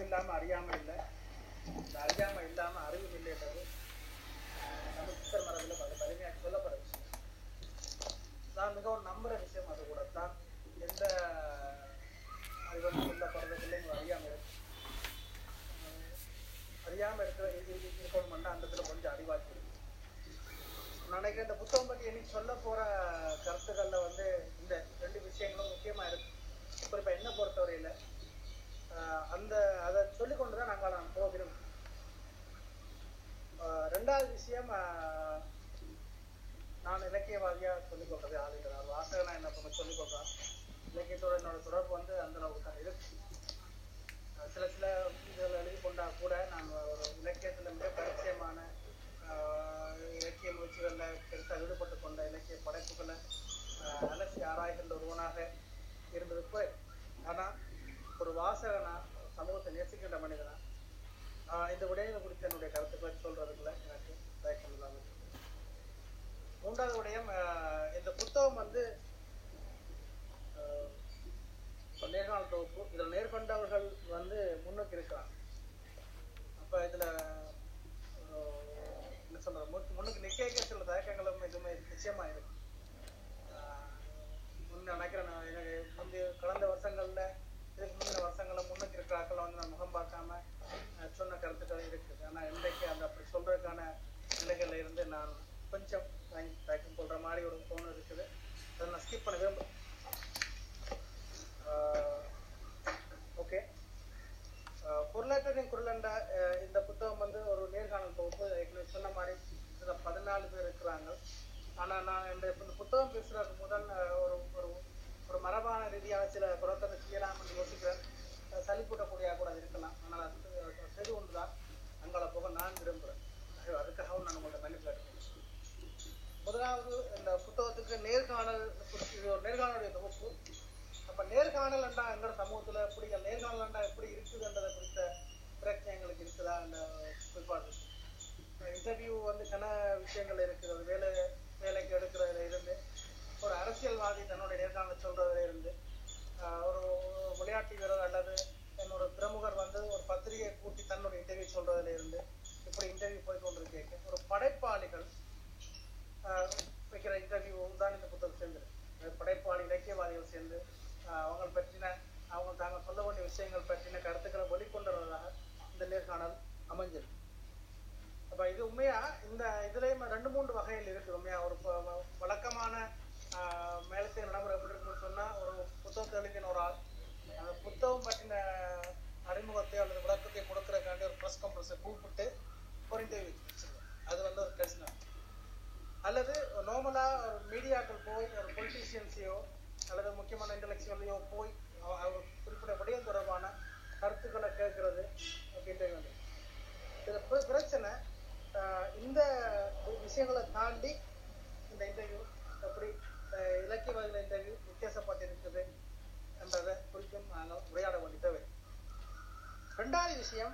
இல்லாம அறியாமை இல்லை இந்த அறியாமை இல்லாம அறிவு இல்லைன்றது நம்ம சித்தர் மரபில் பல வலிமையாக சொல்லப்படுற விஷயம் நான் மிகவும் நம்புற விஷயம் அது கூட தான் எந்த அறிவும் சொல்லப்படுறதுக்குள்ள இங்க அறியாமை இருக்கு அஹ் அறியாம இருக்கிற இது இது இருக்கணும்னா அந்த இடத்துல கொஞ்சம் அறிவாச்சு இருக்கு நான் நினைக்கிறேன் இந்த புத்தகம் பற்றி இன்னைக்கு சொல்ல போற கருத்துக்கள்ல வந்து இந்த ரெண்டு விஷயங்களும் முக்கியமா இருக்கு குறிப்பா என்ன பொறுத்தவரையில ஆஹ் அந்த அதை சொல்லிக் கொண்டுதான் நாங்கள் நான் போகிறோம் ஆஹ் ரெண்டாவது விஷயம் ஆஹ் நான் இலக்கியவாதியா சொல்லிக் கொள்றது ஆள் இல்லை நான் வாசகனா என்ன பண்ண சொல்லிக் கொள்றேன் இலக்கியத்தோட என்னோட தொடர்பு வந்து அந்த அளவுக்கு தான் இருக்கு ஆஹ் சில சில இதில் எழுதி கொண்டா கூட நான் ஒரு இலக்கியத்துல மிக பரிச்சயமான ஆஹ் இலக்கிய முயற்சிகளில் பெருசாக ஈடுபட்டு கொண்ட இலக்கிய படைப்புகளை ஆஹ் அலசி ஆராய்கின்ற ஒருவனாக இருந்தது போய் ஆனா ஒரு வாசகனா சமூகத்தை நேசிக்கின்ற மனிதனா ஆஹ் இந்த விடயங்கள் குறித்து என்னுடைய கருத்துக்களை சொல்றதுக்குள்ள எனக்கு தயக்கம் இல்லாமல் இருக்கு. மூன்றாவது விடயம் ஆஹ் இந்த புத்தகம் வந்து ஆஹ் இப்ப நேர்காணல் தொகுப்பு இதுல நேர்கொண்டவர்கள் வந்து முன்னுக்கு இருக்கிறாங்க அப்ப இதுல ஆஹ் என்ன சொல்றது முன்னு- முன்னுக்கு நிக்க சில தயக்கங்களும் இதுவுமே நிச்சயமா இருக்கு ஆஹ் முன்ன நினைக்கிறேன் நான் எனக்கு முந்தைய கடந்த வருஷங்கள்ல இதுக்கு முந்தின வருஷங்கள்ல முன்னுக்கு இருக்கிற ஆட்களை வந்து நான் முகம் பார்க்காம ஆஹ் சொன்ன கருத்துக்கள் இருக்குது ஆனா இன்றைக்கு அந்த அப்படி சொல்றதுக்கான நிலைகள்ல இருந்து நான் கொஞ்சம் தயங்கி- தயக்கம் கொள்ற மாதிரி ஒரு தோணு இருக்குது அதை நான் ஸ்கிப் பண்ண விரும்புறேன் ஓகே பொருளாற்றத்தின் குரலண்ட அஹ் இந்த புத்தகம் வந்து ஒரு நேர்காணல் தொகுப்பு ஏற்கனவே சொன்ன மாதிரி இதுல பதினாலு பேர் இருக்கிறாங்க ஆனா நான் இந்த இந்த புத்தகம் பேசுறதுக்கு முதல் அஹ், ஒரு ஒரு ஒரு மரபான ரீதியாக சில குரத்தனை செய்யலாம்னு யோசிக்கிறேன் அஹ் சலிப்பூட்டக்கூடிய கூட அது இருக்கலாம் ஆனால் அது அது சரி ஒன்றுதான் அங்கால போக நான் விரும்புகிறேன் அது- அதுக்காகவும் நான் உங்கள்ட்ட மன்னிப்பு கேட்டுக்கிறேன் முதலாவது இந்த புத்தகத்துக்கு நேர்காணல் குறித்து இது ஒரு நேர்காணலுடைய தொகுப்பு அப்ப நேர்காணல் என்றா எங்களோட சமூகத்துல எப்படி நேர்காணல் என்றா எப்படி இருக்குதுன்றதை குறித்த பிரச்சனை எங்களுக்கு இருக்குதா அந்த குறிப்பாடு இன்டர்வியூ வந்து கன விஷயங்கள் இருக்குது அது வேலை வேலைக்கு எடுக்கிறதுல இருந்து ஒரு அரசியல்வாதி தன்னுடைய நேர்காணல் சொல்றதுல இருந்து ஆஹ் ஒரு விளையாட்டு வீரர் அல்லது என்னோட பிரமுகர் வந்து ஒரு பத்திரிகை கூட்டி தன்னுடைய இன்டர்வியூ சொல்றதுல இருந்து இப்படி இன்டர்வியூ போய் கொண்டிருக்கேன் ஒரு படைப்பாளிகள் ஆஹ் வைக்கிற இன்டர்வியூ தான் இந்த புத்தகம் சேர்ந்து படைப்பாளி இலக்கியவாதிகள் சேர்ந்து ஆஹ் அவங்க பற்றின அவங்க தாங்க சொல்ல வேண்டிய விஷயங்கள் பற்றின கருத்துக்களை வெளிக்கொண்டுறதாக இந்த நேர்காணல் அமைஞ்சிருக்கு அப்ப இது உண்மையா இந்த இதுலயும் ரெண்டு மூன்று வகைகள் இருக்கு உண்மையா ஒரு ப- வ- வழக்கமான ஆஹ் மேலத்தை நடைமுறை எப்படி இருக்குன்னு சொன்னா ஒரு புத்தகத்தை எழுதின ஒரு ஆள் அந்த புத்தகம் பற்றின அறிமுகத்தை அல்லது விளக்கத்தை கொடுக்கறதுக்காண்டி ஒரு ப்ரெஸ் கான்ஃபரன்ஸை கூப்பிட்டு ஒரு இன்டர்வியூ வச்சிருக்கோம் அது வந்து ஒரு பிரச்சனை அல்லது நார்மலா ஒரு மீடியாக்கள் போய் ஒரு பொலிட்டீஷியன்ஸையோ அல்லது முக்கியமான இன்டலெக்சுவலையோ போய் அவ- அவர் குறிப்பிட்ட விடயம் தொடர்பான கருத்துக்களை கேட்கறது அப்படின்றது வந்து இதுல பிர- பிரச்சனை ஆஹ் இந்த விஷயங்களை தாண்டி இந்த இன்டர்வியூ எப்படி ஆஹ் இலக்கியவாதிகள் இன்டர்வியூ வித்தியாசப்பட்டிருக்குது என்றதை குறித்தும் நாங்கள் உரையாட வேண்டிய தேவை ரெண்டாவது விஷயம்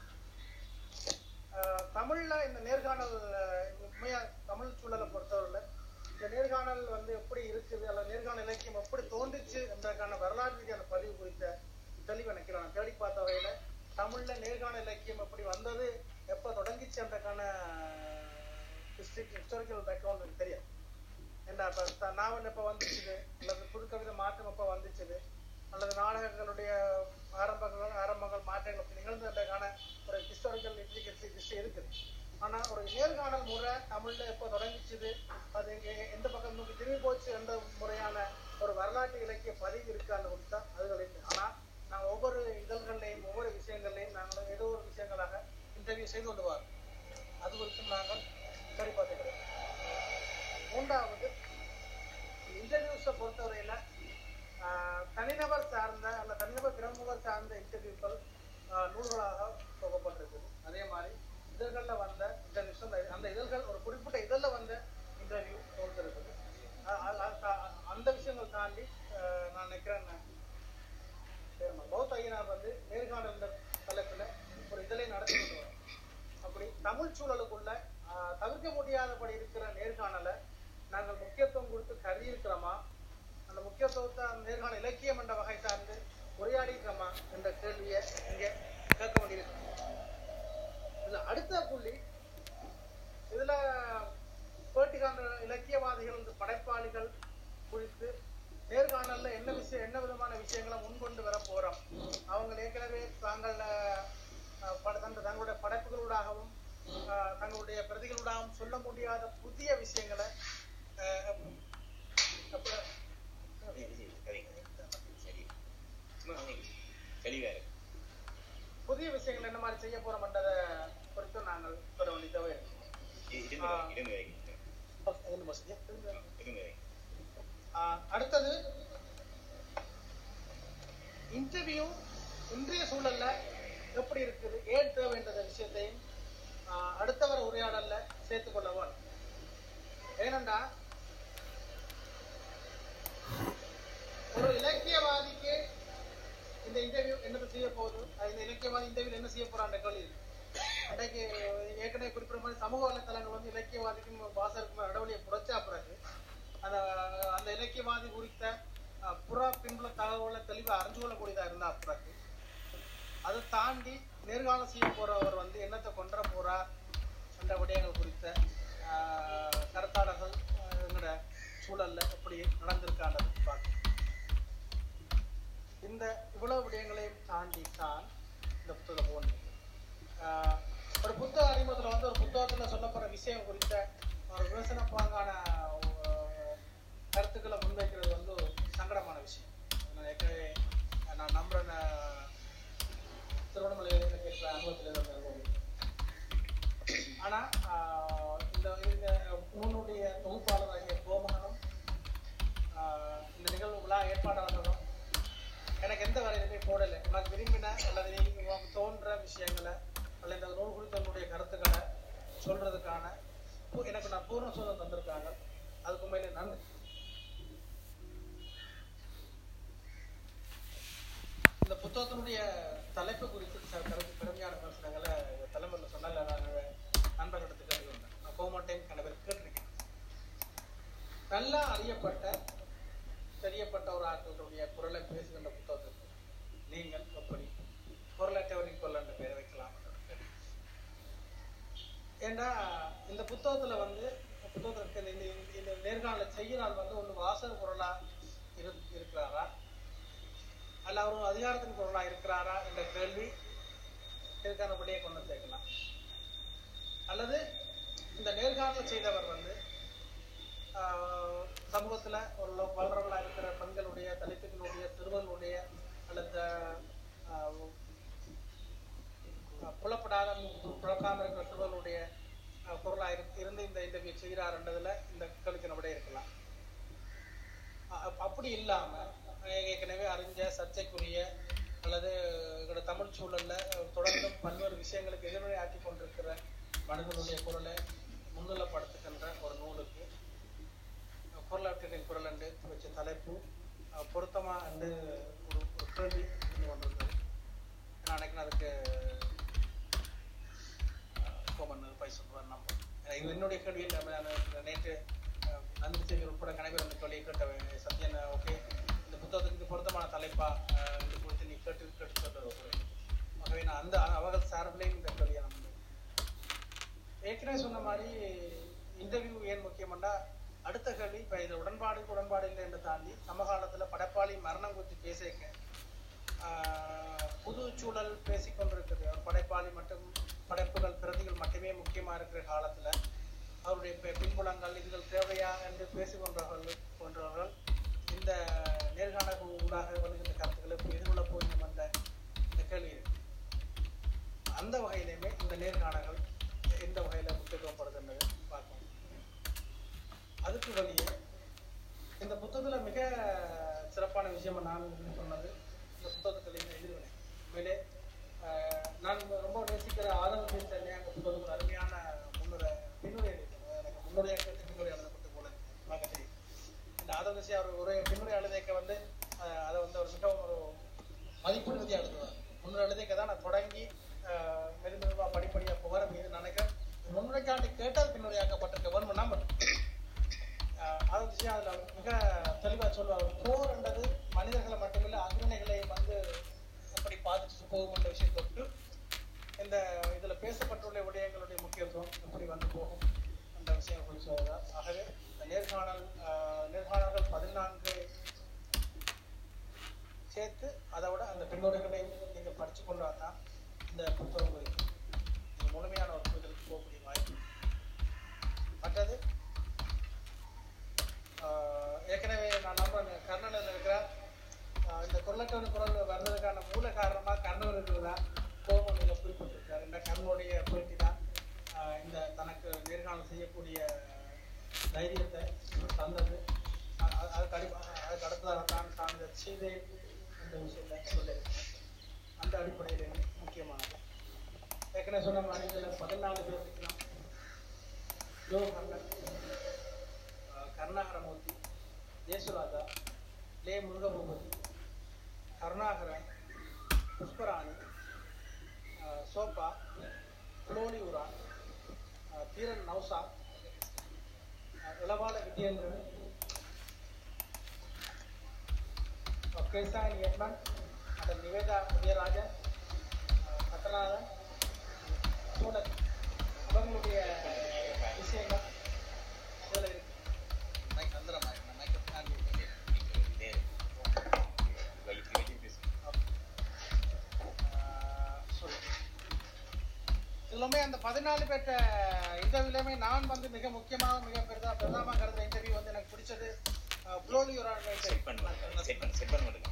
ஆஹ் தமிழ்ல இந்த நேர்காணல் ஆஹ் உண்மையா தமிழ் சூழலை பொறுத்தவரையில இந்த நேர்காணல் வந்து எப்படி இருக்குது அல்லது நேர்காணல் இலக்கியம் எப்படி தோன்றுச்சு என்றதுக்கான வரலாறு ரீதியான பதிவு குறித்த தெளிவு எனக்கு நான் தேடி பார்த்த வகையில தமிழ்ல நேர்காணல் இலக்கியம் எப்படி வந்தது எப்ப தொடங்கிச்சு என்றதுக்கான ஹிஸ்டாரிக்கல் பேக்ரவுண்ட் எனக்கு தெரியும் ஏன்னா இப்ப த- நாவல் எப்ப வந்துச்சுது அல்லது புதுக்கவிதை மாற்றம் எப்ப வந்துச்சுது அல்லது நாடகங்களுடைய ஆரம்பங்கள் ஆரம்பங்கள் மாற்றங்கள் அப்படி நிகழ்ந்ததுக்கான ஒரு ஹிஸ்டாரிக்கல் இன்ட்ரிகன்சி ஹிஸ்டரி இருக்குது ஆனா ஒரு நேர்காணல் முறை தமிழ்ல எப்போ தொடங்கிச்சுது அது எங்க எந்த பக்கம் நோக்கி திரும்பி போச்சு என்ற முறையான ஒரு வரலாற்று இலக்கிய பதிவு இருக்கான்னு கொடுத்தா அதுகள் இல்லை ஆனா நாங்கள் ஒவ்வொரு இதழ்கள்லையும் ஒவ்வொரு விஷயங்கள்லையும் நாங்கள் ஏதோ ஒரு விஷயங்களாக இன்டர்வியூ செய்து கொண்டு வரோம் அது குறித்தும் நாங்கள் சரி பார்த்துக்கிறோம் மூன்றாவது இன்டர்வியூஸை பொறுத்தவரையில ஆஹ், தனிநபர் சார்ந்த அல்ல தனிநபர் பிரமுகர் சார்ந்த இன்டர்வியூக்கள் நூல்களாக தொகப்பட்டிருக்குது அதே மாதிரி இதழ்கள்ல வந்த இன்டர்வியூஸ் அந்த அந்த இதழ்கள் ஒரு குறிப்பிட்ட இதழ்ல வந்த இன்டர்வியூ தொகுத்திருக்குது அ- அ- அ- அந்த விஷயங்கள் தாண்டி ஆஹ், நான் நினைக்கிறேன் சரிம்மா. பௌத்த ஐயனார் வந்து நேர்காணல் என்ற தலைப்புல ஒரு இதழை நடத்தி கொண்டு வரார். அப்படி தமிழ் சூழலுக்குள்ள ஆஹ், தவிர்க்க முடியாதபடி இருக்கிற நேர்காணலை நாங்கள் முக்கியத்துவம் கொடுத்து கருதி இருக்கிறோமா அந்த முக்கியத்துவத்தை அந்த நேர்காணல் இலக்கியம் என்ற வகை சார்ந்து உரையாடி இருக்கிறோமா என்ற கேள்வியை இங்கே கேட்க தங்களுடைய பிரதிகளுடன் சொல்ல முடியாத புதிய விஷயங்களை அஹ், அப்ப தெளிவா இருக்கு புதிய விஷயங்கள் என்ன மாதிரி செய்ய போறோம்ன்றதை குறித்து நாங்கள் சொல்ல வேண்டியதாவே இருக்கு. இருந்து ஆ. இருந்து வரைக்கும் என்ன வசதியா? இருந்து வரைக்கும் ஆஹ் அடுத்தது இன்டர்வியூ இன்றைய சூழல்ல எப்படி இருக்குது ஏன் தேவைன்ற விஷயத்தையும் ஆஹ் அடுத்தவர் உரையாடல்ல சேர்த்துக் கொள்ளவன் ஏனென்றா ஒரு இலக்கியவாதிக்கு இந்த இன்டர்வியூ என்ன செய்ய போகுது அது இந்த இலக்கியவாதி இன்டர்வியூ என்ன செய்ய போறான்ற கேள்வி இருக்கு. அன்றைக்கு ஏற்கனவே குறிப்பிட்ட மாதிரி சமூக வலைத்தளங்கள் வந்து இலக்கியவாதிக்கும் வாசருக்கும் இடவெளியை புடைச்சா பிறகு அந்த அந்த இலக்கியவாதி குறித்த அஹ், புற பின்புல தகவலை தெளிவாக அறிஞ்சு கொள்ளக்கூடியதா இருந்தா பிறகு அதை தாண்டி நேர்காணல் செய்ய போறவர் வந்து என்னத்தை கொன்ற போறா என்ற விடயங்கள் குறித்த அஹ், கருத்தாடல்கள் அஹ், எங்களோட சூழல்ல எப்படி நடந்திருக்கான்றது பார்க்கணும் இந்த இவ்வளவு விடயங்களையும் தாண்டி தான் இந்த புத்தகம் போகணும் ஆஹ் ஒரு புத்தக அறிமுகத்துல வந்து ஒரு புத்தகத்துல சொல்லப்படுற விஷயம் குறித்த ஒரு விமர்சன பாங்கான ஆஹ், கருத்துக்களை முன்வைக்கிறது வந்து ஒரு சங்கடமான விஷயம் நான் ஏற்கனவே நான் நம்புறேன் ஆஹ், திருவண்ணாமலையில் இருக்கிற அனுபவத்தில் இருந்த அனுபவம் ஆனா ஆஹ், இந்த இந்த நூலுடைய தொகுப்பாளராகிய கோமகனும் ஆஹ், இந்த நிகழ்வு விழா ஏற்பாட்டாளர்களும் எனக்கு எந்த வரையிலுமே போடலை உனக்கு விரும்பின அல்லது நீ உனக்கு தோன்ற விஷயங்களை அல்லது இந்த நூல் குறித்த உன்னுடைய கருத்துக்களை சொல்றதுக்கான பூ- எனக்கு நான் பூர்ண சுதந்திரம் தந்திருக்காங்க அதுக்கு உண்மையிலே நன்றி இந்த புத்தகத்தினுடைய தலைப்பு குறித்து சில கருத்து பெருமையான விமர்சனங்களை தலைமுறையில் சொன்னால நான் நண்பர்களிடத்து கேட்டுக்கொண்டேன் நான் கோமாட்டையும் கண்ட பேர் கேட்டிருக்கேன் நல்லா அறியப்பட்ட தெரியப்பட்ட ஒரு ஆட்களுடைய குரலை பேசுகின்ற புத்தகத்திற்கு நீங்கள் எப்படி குரலற்றவரின் குரல் என்ற பெயரை வைக்கலாம் ஏன்னா இந்த புத்தகத்துல வந்து புத்தகத்துல இருக்க இந்த இந்த- இந்த நேர்காணல செய்யறால் வந்து ஒன்று வாசக குரலா இரு இருக்கிறாரா அல்ல அவர் ஒரு அதிகாரத்தின் குரலா இருக்கிறாரா என்ற கேள்வி இதுக்கான விடையை கொண்டு சேர்க்கலாம் அல்லது இந்த நேர்காணல் செய்தவர் வந்து ஆஹ் சமூகத்துல ஒரு வளரவளா இருக்கிற பெண்களுடைய தலித்துகளுடைய சிறுவர்களுடைய அல்லது ஆஹ் ஆஹ் புலப்படாத மு- புலக்காம இருக்கிற சிறுவர்களுடைய ஆஹ் குரலா இரு- இருந்து இந்த இன்டர்வியூ செய்கிறாருன்றதுல இந்த கேள்விக்கான விடை இருக்கலாம் அ- அப்படி இல்லாம அஹ் ஏற்கனவே அறிஞ்ச சர்ச்சைக்குரிய அல்லது எங்களோட தமிழ் சூழல்ல அஹ், தொடர்ந்தும் பல்வேறு விஷயங்களுக்கு எதிர்வினை ஆக்கி கொண்டிருக்கிற மனிதனுடைய குரலை முன்னிலைப்படுத்துகின்ற ஒரு நூலுக்கு பொருளாற்றின் குரல் என்று வச்ச தலைப்பு அஹ், பொருத்தமா என்று ஒரு ஒரு கேள்வி இருந்து கொண்டிருந்தது நான் நினைக்கிறேன் அதுக்கு கோமன் பை சொல்றார் நம்ம ஏன்னா இது என்னுடைய கேள்வி இல்லை நான் நேற்று அஹ், நன்றி செய்தி உட்பட கணவர் அந்த கேள்வியை கேட்ட சத்யன் ஓகே இந்த புத்தகத்துக்கு இது பொருத்தமான தலைப்பா அஹ், இது குறித்து நீ கேட்டு கேட்டு சொல்றது ஆகவே நான் அந்த அவர்கள் சார்பிலையும் இந்த கேள்வியை நம்ம ஏற்கனவே சொன்ன மாதிரி இன்டர்வியூ ஏன் முக்கியம்னா அடுத்த கேள்வி இப்ப இது உடன்பாடு உடன்பாடு இல்லை என்று தாண்டி சமகாலத்துல படைப்பாளி மரணம் குறித்து பேசியிருக்க ஆஹ், புது சூழல் பேசிக்கொண்டிருக்குது ஒரு படைப்பாளி மற்றும் படைப்புகள் பிரதிகள் மட்டுமே முக்கியமா இருக்கிற காலத்துல அவருடைய பி- பின்புலங்கள் இதுகள் தேவையா என்று பேசிக்கொண்டவர்கள் போன்றவர்கள் இந்த நேர்காணல் ஊடாக வருகின்ற கருத்துக்களை இப்ப எதிர்கொள்ள போகிறோம் என்ற இந்த கேள்வி இருக்கு அந்த வகையிலுமே இந்த நேர்காணல்கள் எந்த வகையில முக்கியத்துவப்படுதுன்றது பார்க்கணும் அதுக்கு வெளியே இந்த புத்தகத்துல மிக சிறப்பான விஷயம் நான் சொன்னது இந்த புத்தகத்துல இந்த எதிர்வினை உண்மையிலே ஆஹ், நான் ரொம்ப நேசிக்கிற ஆதரவு பேசுறேன் அந்த புத்தகத்துக்கு அருமையான முன்னுரை பின்னுரை இருக்கு. எனக்கு முன்னுரையாக கேட்டு பின்னுரை எழுதப்பட்டு போல பார்க்க தெரியும் இந்த ஆதரவு தேசிய அவர் ஒரு பின்னுரை எழுதிக்க வந்து ஆஹ், அதை வந்து அவர் மிகவும் ஒரு மதிப்பு ரீதியாக எழுதுவார் முன்னுரை எழுதிக்க தான் நான் தொடங்கி ஆஹ், மெது மெதுவா படிப்படியா போகிற மீது நினைக்கிறேன் முன்னுரைக்காண்டி கேட்டால் பின்னுரையாக்கப்பட்டிருக்க வேணும் நம்பர் அது விஷயம் அதுல மிக தெளிவா சொல்லுவாங்க போர் என்றது மனிதர்களை மட்டுமில்ல அக்ரணைகளை வந்து எப்படி பாதிச்சுட்டு போகும் என்ற விஷயம் தொட்டு இந்த இதுல பேசப்பட்டுள்ள விடயங்களுடைய முக்கியத்துவம் எப்படி வந்து போகும் என்ற விஷயம் சொல்லி சொல்வதால் ஆகவே இந்த நேர்காணல் ஆஹ், நேர்காணல்கள் பதினான்கு சேர்த்து அதை விட அந்த பின்னோடுகளை நீங்க படிச்சு கொண்டு வந்தா இந்த புத்தகம் குறித்து நீங்க முழுமையான ஒரு புரிதலுக்கு போகக்கூடிய வாய்ப்பு தெள்ளட்டவன் குரல் வர்றதுக்கான மூல காரணமா கர்ணன் இருக்கிறதா கோபம் இதில் குறிப்பிட்டிருக்காரு இந்த கர்ணனுடைய பேட்டி தான் ஆஹ் இந்த தனக்கு நேர்காணல் செய்யக்கூடிய தைரியத்தை தந்தது அ- அ- அதுக்கு அடி அதுக்கு அடுத்ததாக தான் தான் இதை செய்தேன் என்ற விஷயத்தை சொல்லியிருக்கேன் அந்த அடிப்படையில் முக்கியமானது ஏற்கனவே சொன்ன மாதிரி இதில் பதினாலு பேர் இருக்கலாம் ஜோ கர்ணன் ஆஹ் கருணாகரமூர்த்தி ஜெயசுராஜா லே முருகபூபதி கருணாகரன் புஷ்பராணி ஆஹ் சோபா புலோலியூரா ஆஹ் தீரன் நௌசா ஆஹ் இளவால விஜயேந்திரன் ஆஹ் கேசாயன் எட்மன் மற்றும் நிவேதா உதயராஜன் ஆஹ் சத்யநாதன் சூழல் அவங்களுடைய விஷயங்கள் இதில் இருக்கு மைக் வந்துட மைக் மைக்கை தாண்டி வைத்து வைத்து பேசு சொல்லு. எல்லாமே அந்த பதினாலு பேர்ட்ட இன்டர்வியூலையுமே நான் வந்து மிக முக்கியமாக மிக பெரிதா பிரதாம கருதுற இன்டர்வியூ வந்து எனக்கு பிடிச்சது புலோலியூரான செட் பண்ணு செட் பண்ணு செட் பண்ண மாட்டேங்க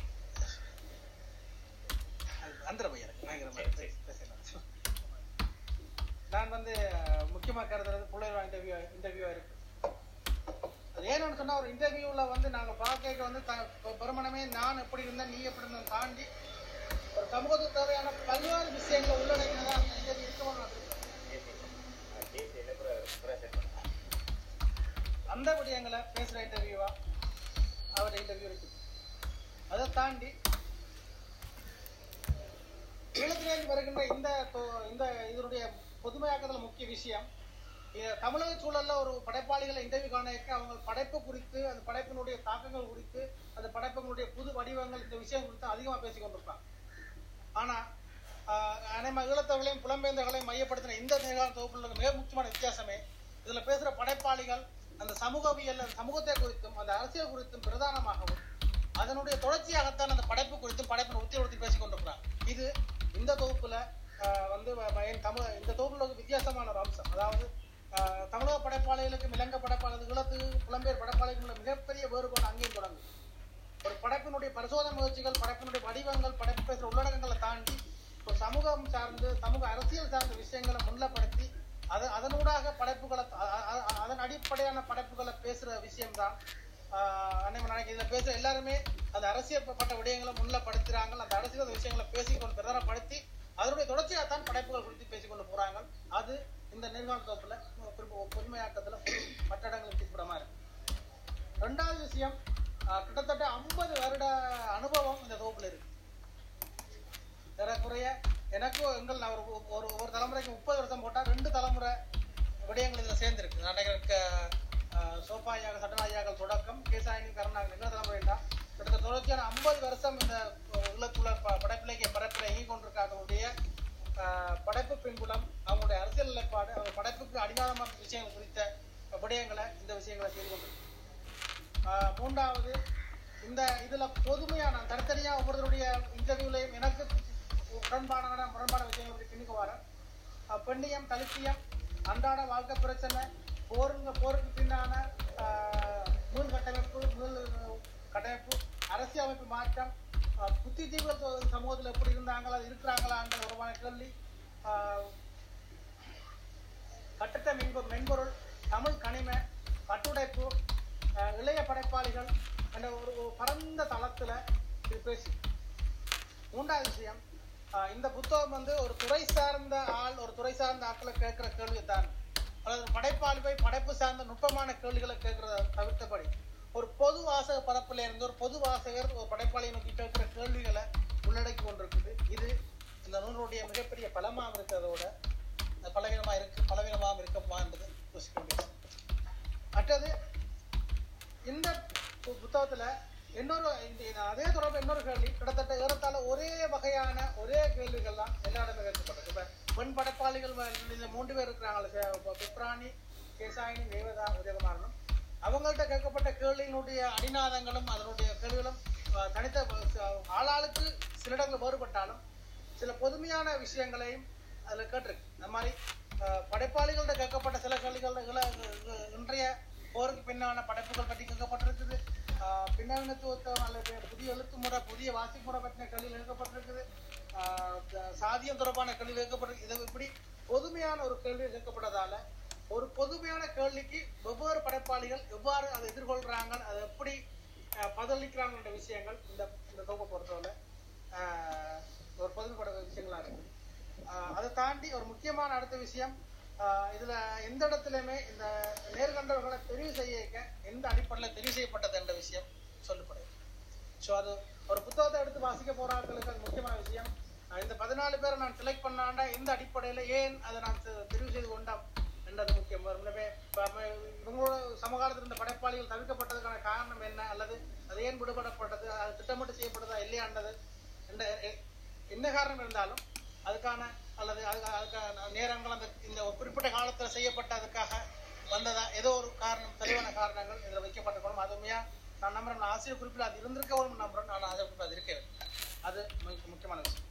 அந்த பையன் எனக்கு பயங்கர சரி, மாதிரி சரி. பேசலாம். நான் வந்து அஹ், முக்கியமா கருதுறது புலோலியூரா இன்டர்வியூ இன்டர்வியூவா இருக்கு அது ஏன்னு சொன்னா ஒரு இன்டர்வியூல வந்து நாங்க பார்க்க வந்து த- பெ- பெருமனமே நான் எப்படி இருந்தேன் நீ எப்படி இருந்தேன் தாண்டி ஒரு சமூகத்துக்கு தேவையான பல்வேறு விஷயங்களை உள்ளடக்கினதா அந்த இன்டர்வியூ இருக்கணும் நான் விரும்புறேன். கேசியில் கூட கூட செட் பண்ணு அந்த விடயங்களை பேசுற இன்டர்வியூவா அவருடைய இன்டர்வியூ இருக்கு அதை தாண்டி ஈழத்திலிருந்து வருகின்ற இந்த தொ- இந்த இதனுடைய பொதுமையாக்குதல் முக்கிய விஷயம் இ- தமிழக சூழல்ல ஒரு படைப்பாளிகளை இன்டர்வியூ காணக்க அவங்க படைப்பு குறித்து அந்த படைப்பினுடைய தாக்கங்கள் குறித்து அந்த படைப்புகளுடைய புது வடிவங்கள் இந்த விஷயம் குறித்து அதிகமா பேசிக் கொண்டிருப்பாங்க ஆனா ஆஹ், அனைம ஈழத்தவர்களையும் புலம்பெயர்ந்தவர்களையும் மையப்படுத்தின இந்த நேர்காணல் தொகுப்புல உள்ள மிக முக்கியமான வித்தியாசமே இதுல பேசுற படைப்பாளிகள் அந்த சமூகவியல் அந்த சமூகத்தை குறித்தும் அந்த அரசியல் குறித்தும் பிரதானமாகவும் அதனுடைய தொடர்ச்சியாகத்தான் அந்த படைப்பு குறித்தும் படைப்பின் உத்தி குறித்தும் பேசிக் கொண்டிருக்கிறார் இது இந்த தொகுப்புல ஆஹ், வந்து வ- வ- என் தமிழ் இந்த தொகுப்புல ஒரு வித்தியாசமான ஒரு அம்சம் அதாவது ஆஹ், தமிழக படைப்பாளிகளுக்கும் இலங்கை படைப்பாளர்கள் ஈழத்து புலம்பெயர் படைப்பாளிகளுக்கும் உள்ள மிகப்பெரிய வேறுபாடு அங்கேயும் தொடங்கும் ஒரு படைப்பினுடைய பரிசோதனை முயற்சிகள் படைப்பினுடைய வடிவங்கள் படைப்பு பேசுற உள்ளடக்கங்களை தாண்டி ஒரு சமூகம் சார்ந்து சமூக அரசியல் சார்ந்த விஷயங்களை முன்னிலைப்படுத்தி அது அதனூடாக படைப்புகளை அ- அ- அ- அதன் அடிப்படையான படைப்புகளை பேசுற விஷயம்தான் ஆஹ் அன்னை நாளைக்கு இதுல பேசுற எல்லாருமே அந்த அரசியல் பட்ட விடயங்களை முன்னிலைப்படுத்துறாங்க அந்த அரசியல் விஷயங்களை பேசிக்கொண்டு பிரதானப்படுத்தி அதனுடைய தொடர்ச்சியாகத்தான் படைப்புகள் குறித்து பேசிக்கொண்டு போறாங்க அது இந்த நேர்காணல் தொகுப்புல குறிப்பு பொதுமையாக்கத்துல பொது மற்ற இடங்களுக்கு குறிப்பிடமா இருக்கு ரெண்டாவது விஷயம் ஆஹ் கிட்டத்தட்ட 50 வருட அனுபவம் இந்த தொகுப்புல இருக்கு ஏறக்குறைய எனக்கும் எங்கள் நான் ஒரு ஒரு ஒரு தலைமுறைக்கு முப்பது வருஷம் போட்டா ரெண்டு தலைமுறை விடயங்கள் இதுல சேர்ந்திருக்கு நான் நினைக்கிறேன் க- ஆஹ் சோபா ஐயாக்கள் சட்டனா ஐயாக்கள் தொடக்கம் கேசாயினி கருணாகரன் எங்க தலைமுறைண்டா கிட்டத்தட்ட தொடர்ச்சியான 50 வருஷம் இந்த உள்ளத்துள்ள படைப்பிலக்கிய படைப்பில் இயங்கி கொண்டிருக்காங்களுடைய ஆஹ் படைப்பு பின்புலம் அவங்களுடைய அரசியல் நிலைப்பாடு அவங்க படைப்புக்கு அடிநாதமான விஷயங்கள் குறித்த விடயங்களை இந்த விஷயங்களை செய்து கொண்டிருக்கு ஆஹ் மூன்றாவது இந்த இதுல பொதுமையா நான் தனித்தனியா ஒவ்வொருத்தருடைய இன்டர்வியூலையும் எனக்கு உடன்பாடான முரண்பான விஷயங்கள் பற்றி பின்னுக்கு வரேன் ஆஹ் பெண்ணியம் தலித்தியம் அன்றாட வாழ்க்கை பிரச்சனை போருங்க போருக்கு பின்னான ஆஹ், மீள் கட்டமைப்பு மீள் கட்டமைப்பு அரசியல் அமைப்பு மாற்றம் ஆஹ், புத்திஜீவிகள் சமூகத்தில் எப்படி இருந்தாங்களா இருக்கிறாங்களான்ற ஒரு கேள்வி ஆஹ், கட்டட மென்பொ மென்பொருள் தமிழ் கனிம கட்டுடைப்பு அஹ், இளைய படைப்பாளிகள் என்ற ஒரு ஒரு பரந்த தளத்துல இது பேசி மூன்றாவது விஷயம் அஹ், இந்த புத்தகம் வந்து ஒரு துறை சார்ந்த ஆள் ஒரு துறை சார்ந்த ஆட்களை கேட்கிற கேள்வி தான் அதாவது படைப்பாளி போய் படைப்பு சார்ந்த நுட்பமான கேள்விகளை கேட்கறத தவிர்த்தபடி ஒரு பொது வாசக பரப்புல இருந்து ஒரு பொது வாசகர் ஒரு படைப்பாளியை நோக்கி கேட்கிற கேள்விகளை உள்ளடக்கி கொண்டிருக்குது இது இந்த நூலுடைய மிகப்பெரிய பலமாக இருக்கிறதோட பலவீனமா இருக்கு பலவீனமாக இருக்குமா என்பது யோசிக்க வேண்டியது மற்றது இந்த பு- புத்தகத்துல இன்னொரு இந்த இந்த அதே தொடர்பு இன்னொரு கேள்வி கிட்டத்தட்ட ஏறத்தாழ ஒரே வகையான ஒரே கேள்விகள் தான் எல்லா இடமே கேட்கப்பட்டது இப்ப பெண் படைப்பாளிகள் வ- இந்த மூன்று பேர் இருக்கிறாங்களே பிப்ராணி கேசாயினி தேவதா உதயகுமாரனும் அவங்கள்ட்ட கேட்கப்பட்ட கேள்வியினுடைய அடிநாதங்களும் அதனுடைய கேள்விகளும் அஹ், தனித்த அஹ், ஆளாளுக்கு சில இடங்கள் வேறுபட்டாலும் சில பொதுமையான விஷயங்களையும் அதுல கேட்டிருக்கு இந்த மாதிரி அஹ், படைப்பாளிகள்ட்ட கேட்கப்பட்ட சில கேள்விகள் இள- இ- இன்றைய போருக்கு பின்னான படைப்புகள் பற்றி கேட்கப்பட்டிருக்குது ஆஹ் பின்னணித்துவத்தம் அல்லது புதிய எழுத்து முறை புதிய வாசிப்பு முறை பற்றின கேள்விகள் கேட்கப்பட்டிருக்குது ஆஹ் த- சாதியம் தொடர்பான கேள்வி கேட்கப்பட்டிருக்கு இது இப்படி பொதுமையான ஒரு கேள்வி கேட்கப்பட்டதால ஒரு பொதுமையான கேள்விக்கு வெவ்வேறு படைப்பாளிகள் எவ்வாறு அதை எதிர்கொள்றாங்க அதை எப்படி ஆஹ் பதிலளிக்கிறாங்கன்ற விஷயங்கள் இந்த இந்த தொகுப்பை பொறுத்தவரை ஆஹ் ஒரு பொதுமைப்பட விஷயங்களா இருக்கு ஆஹ் அதை தாண்டி ஒரு முக்கியமான அடுத்த விஷயம் ஆஹ் இதுல எந்த இடத்துலயுமே இந்த நேர்கண்டவர்களை தெரிவு செய்ய எந்த அடிப்படையில் தெரிவு செய்யப்பட்டது என்ற விஷயம் சொல்லப்படுது ஸோ அது ஒரு புத்தகத்தை எடுத்து வாசிக்க போறாங்களுக்கு அது முக்கியமான விஷயம் ஆஹ் இந்த பதினாலு பேரை நான் செலக்ட் பண்ணாண்டா எந்த அடிப்படையில ஏன் அதை நான் தெ- தெரிவு செய்து கொண்டோம் என்றது முக்கியம் வெறுமனே இப்ப நம்ம இவங்களோட சமகாலத்தில் இருந்த படைப்பாளிகள் தவிர்க்கப்பட்டதுக்கான காரணம் என்ன அல்லது அது ஏன் விடுபடப்பட்டது அது திட்டமிட்டு செய்யப்பட்டதா இல்லையாண்டது என்ற எ- என்ன காரணம் இருந்தாலும் அதுக்கான அல்லது அதுக்கு அதுக்கான நேரங்கள் அந்த இந்த ஒரு குறிப்பிட்ட காலத்துல செய்யப்பட்ட அதுக்காக வந்ததா ஏதோ ஒரு காரணம் தெளிவான காரணங்கள் இதுல வைக்கப்பட்டிருக்கணும் அது உண்மையா நான் நம்புறேன் நான் ஆசிரியர் குறிப்பில் அது இருந்திருக்கவும் நம்புறேன் ஆனால் அதை குறிப்பில் அது இருக்கவே இல்லை. அது மிக முக்கியமான விஷயம்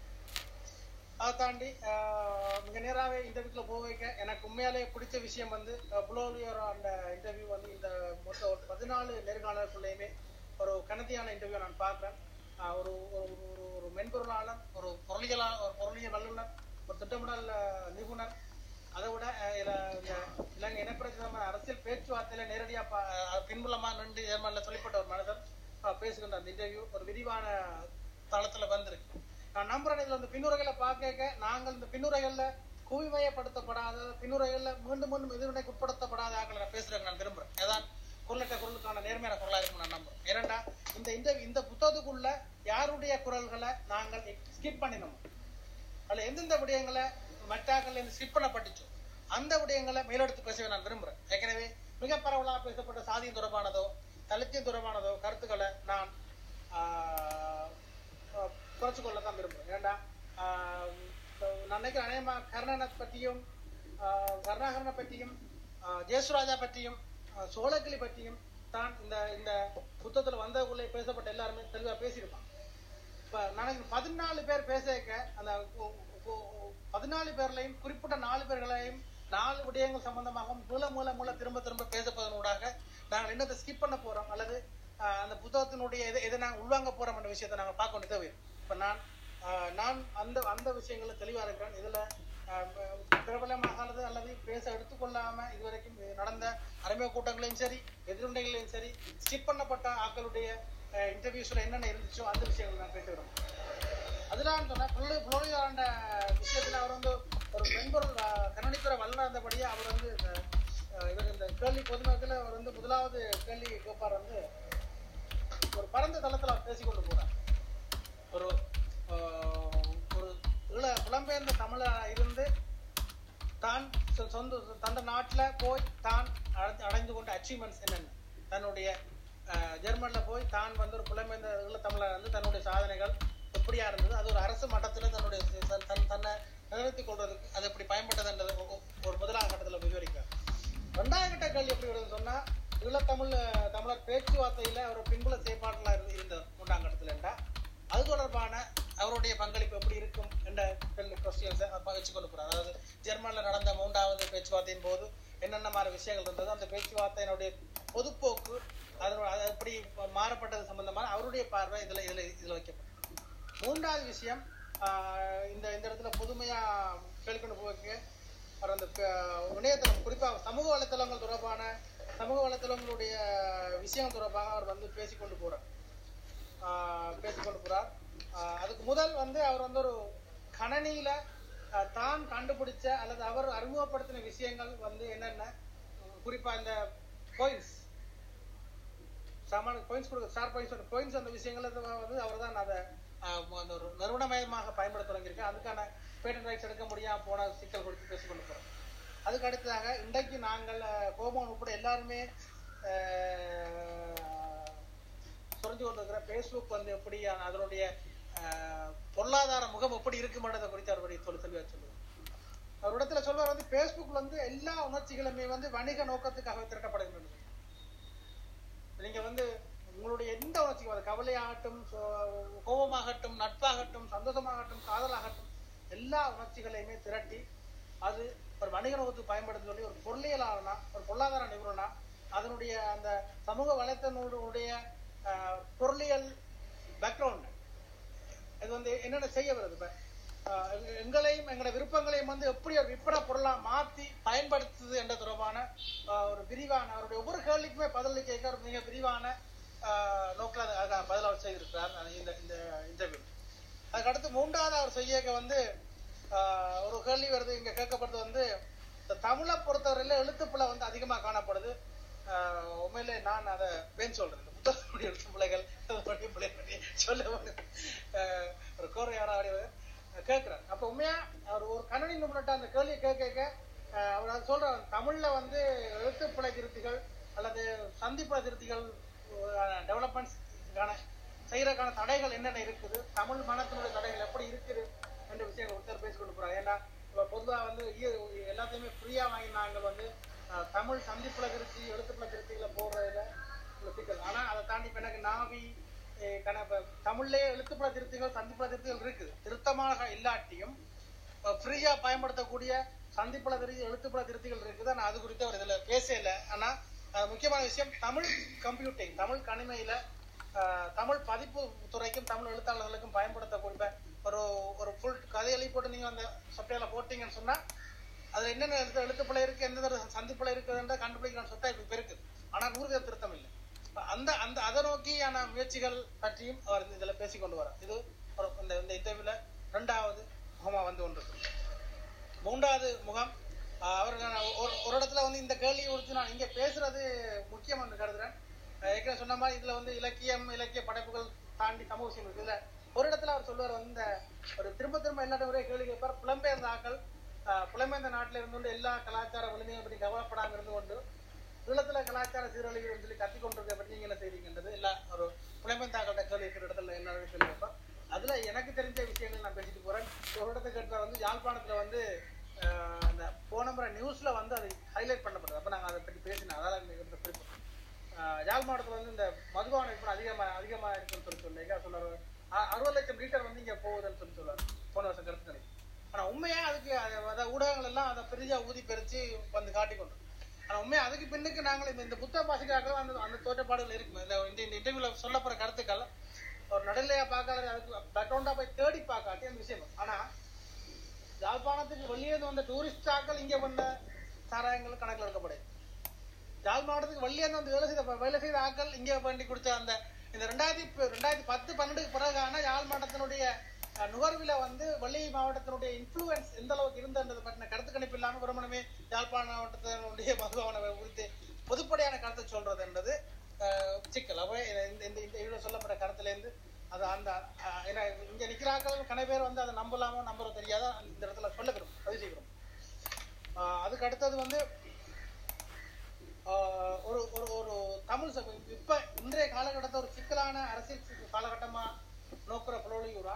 அதை தாண்டி ஆஹ், மிக நேராகவே இன்டர்வியூக்குள்ள போக வைக்க எனக்கு உண்மையாலே பிடிச்ச விஷயம் வந்து புலோலியர் அந்த இன்டர்வியூ வந்து இந்த மொத்த ஒரு பதினாலு நேர்காணலுக்குள்ளேயுமே ஒரு கனதியான இன்டர்வியூ நான் பார்க்குறேன் ஒரு ஒரு ஒரு ஒரு மென்பொருளாளர் ஒரு பொருளியலா ஒரு பொருளியல் வல்லுநர் ஒரு திட்டமிடல் ஆஹ், நிபுணர் அதை விட ஆஹ், இதுல இந்த இலங்கை இனப்பிரச்சனை அரசியல் பேச்சுவார்த்தையில நேரடியா பா- ஆஹ், பின்புலமா நின்று ஜெர்மன்ல சொல்லிப்பட்ட ஒரு மனிதர் ஆஹ், பேசுகின்ற அந்த இன்டர்வியூ ஒரு விரிவான தளத்துல வந்திருக்கு நான் நம்புறேன் இதுல இந்த பின்னுரைகளை பார்க்க நாங்கள் இந்த பின்னுரைகள்ல குவிமையப்படுத்தப்படாத பின்னுரைகள்ல மீண்டும் மீண்டும் எதிர்வினைக்கு உட்படுத்தப்படாத ஆக்களை நான் பேசுறேன் நான் விரும்புறேன் அதான் குரலற்ற குரலுக்கான நேர்மையான குரலா இருக்கும் நான் நம்புறேன் ஏனண்டா இந்த இந்த இந்த புத்தகத்துக்குள்ள யாருடைய குரல்களை நாங்கள் ஸ்கிப் பண்ணினோம் அதுல எந்தெந்த விடயங்களை மற்றாக்கள் ஸ்கிப் பண்ணப்பட்டுச்சோ அந்த விடயங்களை மேலெடுத்து பேசவே நான் விரும்புறேன் ஏற்கனவே மிக பரவலாக பேசப்பட்ட சாதியம் தொடர்பானதோ தலித்தியம் தொடர்பானதோ கருத்துக்களை நான் ஆஹ், ஆஹ், குறைச்சு கொள்ள தான் விரும்புறேன் ஏன்டா ஆஹ், நான் நினைக்கிறேன் அநேகமா கர்ணனை பற்றியும் ஆஹ், கருணாகரனை பற்றியும் ஆஹ், ஜெயசுராஜா பற்றியும் ஆஹ், சோழக்கிளி பற்றியும் தான் இந்த இந்த புத்தகத்துல வந்தவங்களே பேசப்பட்ட எல்லாருமே தெளிவா பேசியிருப்பாங்க இப்ப நாளைக்கு பதினாலு பேர் பேசக்க அந்த ஒ- ஒ- பதினாலு பேர்லையும் குறிப்பிட்ட நாலு பேர்களையும் நாலு விடயங்கள் சம்பந்தமாக மூல மூல மூல திரும்ப திரும்ப பேசப்படுவதனூடாக நாங்கள் என்னத்தை ஸ்கிப் பண்ண போறோம் அல்லது ஆஹ், அந்த புத்தகத்தினுடைய எதை எதை நாங்கள் உள்வாங்க போறோம் என்ற விஷயத்தை நாங்கள் பார்க்க வேண்டிய தேவை இருக்கு. இப்ப நான் ஆஹ், நான் அந்த அந்த விஷயங்கள்ல தெளிவா இருக்கிறேன் இதுல ஆஹ், பிரபலமாக அல்லது அல்லது பேச எடுத்துக்கொள்ளாம இதுவரைக்கும் நடந்த அறிமுக கூட்டங்களையும் சரி எதிர்ண்டைகளையும் சரி ஸ்கிப் பண்ணப்பட்ட ஆக்களுடைய இன்டர்வியூஸ்ல என்னென்ன இருந்துச்சோ அந்த விஷயங்கள் நான் கேட்டு வரோம் அதுதான் சொன்னேன் புலோரியாண்ட விஷயத்துல அவர் வந்து ஒரு மென்பொருள் அஹ், கணினித்துறை வல்லுநர் இருந்தபடியே அவர் வந்து இந்த அஹ், இவர் இந்த கேள்வி பொதுமக்கள் அவர் வந்து முதலாவது கேள்வி கேட்பார் வந்து ஒரு பரந்த தளத்துல அவர் பேசிக்கொண்டு போறார் ஒரு ஆஹ், ஒரு இள புலம்பெயர்ந்த தமிழா இருந்து தான் சொ- சொந்த தந்த நாட்டுல போய் தான் அடைந்து- அடைந்து கொண்ட அச்சீவ்மெண்ட்ஸ் என்னென்ன தன்னுடைய ஆஹ், ஜெர்மன்ல போய் தான் வந்து ஒரு புலம்பெயர்ந்த ஈழத்தமிழர் வந்து தன்னுடைய சாதனைகள் எப்படியா இருந்தது அது ஒரு அரசு மட்டத்துல தன்னுடைய தன் தன்- தன்னை நிலைநிறுத்திக் கொள்வதற்கு அது எப்படி பயன்பட்டதுன்றது ஒ- ஒ- ஒரு முதலாவது கட்டத்துல விவரிக்கிறார் ரெண்டாவது கட்ட கேள்வி எப்படி வருதுன்னு சொன்னா ஈழத்தமிழ் அஹ், தமிழர் பேச்சுவார்த்தையில அவர் பின்புல செயற்பாட்டுல இருந்து இருந்த மூன்றாம் கட்டத்துல என்றா அது தொடர்பான அவருடைய பங்களிப்பு எப்படி இருக்கும் என்ற கொஸ்டின்ஸை வச்சு கொண்டு போறார் அதாவது ஜெர்மன்ல நடந்த மூன்றாவது பேச்சுவார்த்தையின் போது என்னென்ன மாதிரி விஷயங்கள் இருந்தது அந்த பேச்சுவார்த்தையினுடைய பொதுப்போக்கு அதனோட அது எப்படி மாறப்பட்டது சம்பந்தமான அவருடைய பார்வை இதுல இதுல இதுல வைக்கப்பட்டது மூன்றாவது விஷயம் ஆஹ் இந்த இந்த இடத்துல புதுமையா கேள்விக்கொண்டு போக அவர் அந்த ப- இணையதளம் குறிப்பா சமூக வலைத்தளங்கள் தொடர்பான சமூக வலைத்தளங்களுடைய விஷயம் தொடர்பாக அவர் வந்து பேசிக்கொண்டு போறார் ஆஹ் பேசிக்கொண்டு போறார் ஆஹ் அதுக்கு முதல் வந்து அவர் வந்து ஒரு கணனியில ஆஹ் தான் கண்டுபிடிச்ச அல்லது அவர் அறிமுகப்படுத்தின விஷயங்கள் வந்து என்னென்ன குறிப்பா இந்த கோயின்ஸ் சாமான கோயின்ஸ் கொடுக்க ஸ்டார் பாயிண்ட்ஸ் கோயின்ஸ் அந்த விஷயங்கள் வந்து அவர் தான் அதை ஆஹ் அந்த ஒரு நிறுவனமயமாக பயன்படுத்த தொடங்கியிருக்கு அதுக்கான பேட்டன் ரைட்ஸ் எடுக்க முடியாம போன சிக்கல் கொடுத்து பேசிக்கொண்டு போறோம் அதுக்கு அடுத்ததாக இன்றைக்கு நாங்கள் ஆஹ் கோபம் உட்பட எல்லாருமே ஆஹ் சுரஞ்சு கொண்டிருக்கிற ஃபேஸ்புக் வந்து எப்படி அதனுடைய ஆஹ் பொருளாதார முகம் எப்படி இருக்குமென்றதை குறித்து அவருடைய தொழில் தெளிவாக சொல்லுவார் அவர் இடத்துல சொல்வார் வந்து ஃபேஸ்புக் வந்து எல்லா உணர்ச்சிகளுமே வந்து வணிக நோக்கத்துக்காக திரட்டப்படுகின்றன நீங்க வந்து உங்களுடைய எந்த உணர்ச்சிக்கும் அது கவலையாகட்டும் சோ- கோபமாகட்டும் நட்பாகட்டும் சந்தோஷமாகட்டும் காதலாகட்டும் எல்லா உணர்ச்சிகளையுமே திரட்டி அது ஒரு வணிக நோக்கத்துக்கு பயன்படுத்த சொல்லி ஒரு பொருளியலாளனா ஒரு பொருளாதார நிபுணனா அதனுடைய அந்த சமூக வலைத்தனுடைய ஆஹ், பொருளியல் பேக்ரவுண்ட் இது வந்து என்னென்ன செய்ய வருது இப்ப ஆஹ், எங்க- எங்களையும் எங்களோட விருப்பங்களையும் வந்து எப்படி ஒரு விற்பனை பொருளா மாத்தி பயன்படுத்துது என்ற தொடர்பான ஆஹ், ஒரு விரிவான அவருடைய ஒவ்வொரு கேள்விக்குமே பதில் கேட்க ஒரு மிக விரிவான ஆஹ், நோக்கில் அதை- அதை பதில் அவர் செய்திருக்கிறார் அந்த- இந்த இந்த இன்டர்வியூ அதுக்கு அடுத்து மூன்றாவது அவர் செய்ய வந்து ஆஹ், ஒரு கேள்வி வருது இங்க கேட்கப்படுறது வந்து இந்த தமிழை பொறுத்தவரையில எழுத்துப்பிழை வந்து அதிகமா காணப்படுது ஆஹ், உண்மையிலே நான் அதை பேன் சொல்றேன் இந்த புத்தகத்துடைய எழுத்துப்பிழைகள் பற்றி பிள்ளை பற்றி சொல்ல வந்து ஆஹ், ஒரு கோரையாராடி கேட்கிறார் அப்ப உண்மையா அவர் ஒரு கணனி நிபுணர்கிட்ட அந்த கேள்வியை கேட்க கேட்க ஆஹ், அவர் அதை சொல்றார் தமிழ்ல வந்து எழுத்துப்பிழை திருத்திகள் அல்லது சந்திப்பிழை திருத்திகள் டெவலப்மெண்ட்ஸ்க்கான செய்யறதுக்கான தடைகள் என்னென்ன இருக்குது தமிழ் மனத்தினுடைய தடைகள் எப்படி இருக்குது என்ற விஷயங்கள் ஒருத்தர் பேசி கொண்டு போறாங்க ஏன்னா இப்ப பொதுவா வந்து இ- எல்லாத்தையுமே ஃப்ரீயா வாங்கி நாங்கள் வந்து அஹ், தமிழ் சந்திப்புல திருத்தி எழுத்துப்புல திருத்திகளை போடுறதுல உள்ள சிக்கல் ஆனா அதை தாண்டி இப்ப எனக்கு நாவி அஹ், கண- இப்ப தமிழ்லயே எழுத்துப்புல திருத்திகள் சந்திப்புல திருத்திகள் இருக்குது திருத்தமாக இல்லாட்டியும் ஃப்ரீயா பயன்படுத்தக்கூடிய சந்திப்புல திருத்தி எழுத்துப்புல திருத்திகள் இருக்குது ஆனா அது குறித்து அவர் இதுல பேசல ஆனா அஹ், முக்கியமான விஷயம் தமிழ் கம்ப்யூட்டிங் தமிழ் கணிமையில ஆஹ், தமிழ் பதிப்பு துறைக்கும் தமிழ் எழுத்தாளர்களுக்கும் பயன்படுத்தக்கூடிய ஒரு ஒரு ஃபுல் கதையெழி போட்டு நீங்க அந்த சப்டைல போட்டீங்கன்னு சொன்னா அதுல என்னென்ன எழுத்து எழுத்துப்பிழை இருக்கு எந்த சந்திப்பிழை இருக்குதுன்ற கண்டுபிடிக்கிற சொத்தா இப்ப இருக்கு ஆனா நூறு பேர் திருத்தம் இல்லை இப்ப அந்த அந்த அதை நோக்கியான முயற்சிகள் பற்றியும் அவர் இந்த இதுல பேசிக் கொண்டு வரார் இது ஒரு இந்த இந்த இன்டர்வியூல ரெண்டாவது முகமா வந்து கொண்டிருக்கு மூன்றாவது முகம் ஆஹ் அவர் நான் ஒரு ஒரு இடத்துல வந்து இந்த கேள்வி குறித்து நான் இங்க பேசுறது முக்கியம் என்று கருதுறேன் ஆஹ் ஏற்கனவே சொன்ன மாதிரி இதுல வந்து இலக்கியம் இலக்கிய படைப்புகள் தாண்டி சமூக விஷயம் இருக்கு இதுல ஒரு இடத்துல அவர் சொல்லுவார் வந்து இந்த ஒரு திரும்ப திரும்ப எல்லா ஒரே கேள்வி கேட்பார் புலம்பெயர்ந்த ஆக்கள் ஆஹ் புலம்பெயர்ந்த நாட்டில இருந்து கொண்டு எல்லா கலாச்சார வலிமையை பற்றி கவலைப்படாம இருந்து கொண்டு ஈழத்துல கலாச்சார சீரழிவு சொல்லி கத்தி கொண்டிருக்க பற்றி நீங்க என்ன செய்றீங்கன்றது எல்லா ஒரு புலம்பெயர்ந்த ஆக்களோட கேள்வி இருக்கிற இடத்துல எல்லாரும் கேள்வி கேட்பார் அதுல எனக்கு தெரிஞ்ச விஷயங்கள் நான் பேசிட்டு போறேன் ஒரு இடத்த கேட்ட வந்து யாழ்ப்பாணத்துல வந்து ஆஹ் அந்த போன முறை நியூஸ்ல வந்து அது ஹைலைட் பண்ணப்படுது அப்ப நாங்க அதை பற்றி பேசினோம் அதான் இந்த இடத்துல குறிப்பு ஆஹ் யாழ் மாவட்டத்துல வந்து இந்த மதுபான விற்பனை அதிகமா அதிகமா இருக்குன்னு சொல்லி சொல்லுங்க சொல்லுவாரு அ- அறுபது லட்சம் லிட்டர் வந்து இங்க போகுதுன்னு சொல்லி சொல்லுவாரு போன வருஷம் கருத்து கணிப்பு ஆனா உண்மையா அதுக்கு அது- அதாவது ஊடகங்கள் எல்லாம் அதை பெரியா ஊதி பெருச்சு வந்து காட்டிக்கொண்டு ஆனா உண்மையா அதுக்கு பின்னுக்கு நாங்கள் இந்த இந்த புத்தக பாசிக்காக அந்த அந்த தோற்றப்பாடுகள் இருக்கு இந்த இந்த- இந்த இன்டர்வியூல சொல்லப்படுற கருத்துக்கள் ஒரு நடுநிலையா பார்க்காத அதுக்கு பேக்ரவுண்டா போய் தேடி பார்க்காட்டி அந்த விஷயம் ஆனா யாழ்ப்பாணத்துக்கு வெளியே இருந்து வந்த டூரிஸ்ட் ஆக்கள் இங்க வந்த சாராயங்கள் கணக்கில் எடுக்கப்படுது யாழ் மாவட்டத்துக்கு வெளியே இருந்து வந்து வேலை செய்த வேலை செய்த ஆக்கள் இங்க வேண்டி குடிச்ச அந்த இந்த ரெண்டாயிரத்தி ப- ரெண்டாயிரத்தி பத்து பன்னெண்டுக்கு பிறகான யாழ் மாவட்டத்தினுடைய அஹ், நுகர்வில வந்து வெள்ளி மாவட்டத்தினுடைய இன்ஃப்ளூயன்ஸ் எந்த அளவுக்கு இருந்தது பற்றின கருத்து கணிப்பு இல்லாம வெறுமனமே யாழ்ப்பாண மாவட்டத்தினுடைய மதுபான குறித்து பொதுப்படையான கருத்தை சொல்றது என்பது அஹ், சிக்கல் அப்ப இந்த இந்த இந்த இதுல சொல்லப்பட்ட கருத்துல இருந்து அது அந்த அஹ், ஏன்னா இங்க நிக்கிற ஆக்கள் கன பேர் வந்து அதை நம்பலாமோ நம்புறது தெரியாத இந்த இடத்துல சொல்ல விரும்பும் பதிவு செய்ய விரும்பும் அஹ், அதுக்கு அடுத்தது வந்து ஆஹ் ஒரு ஒரு ஒரு தமிழ் சபை இப்ப இன்றைய காலகட்டத்தை ஒரு சிக்கலான அரசியல் சி- காலகட்டமா நோக்குற புலொலியூரா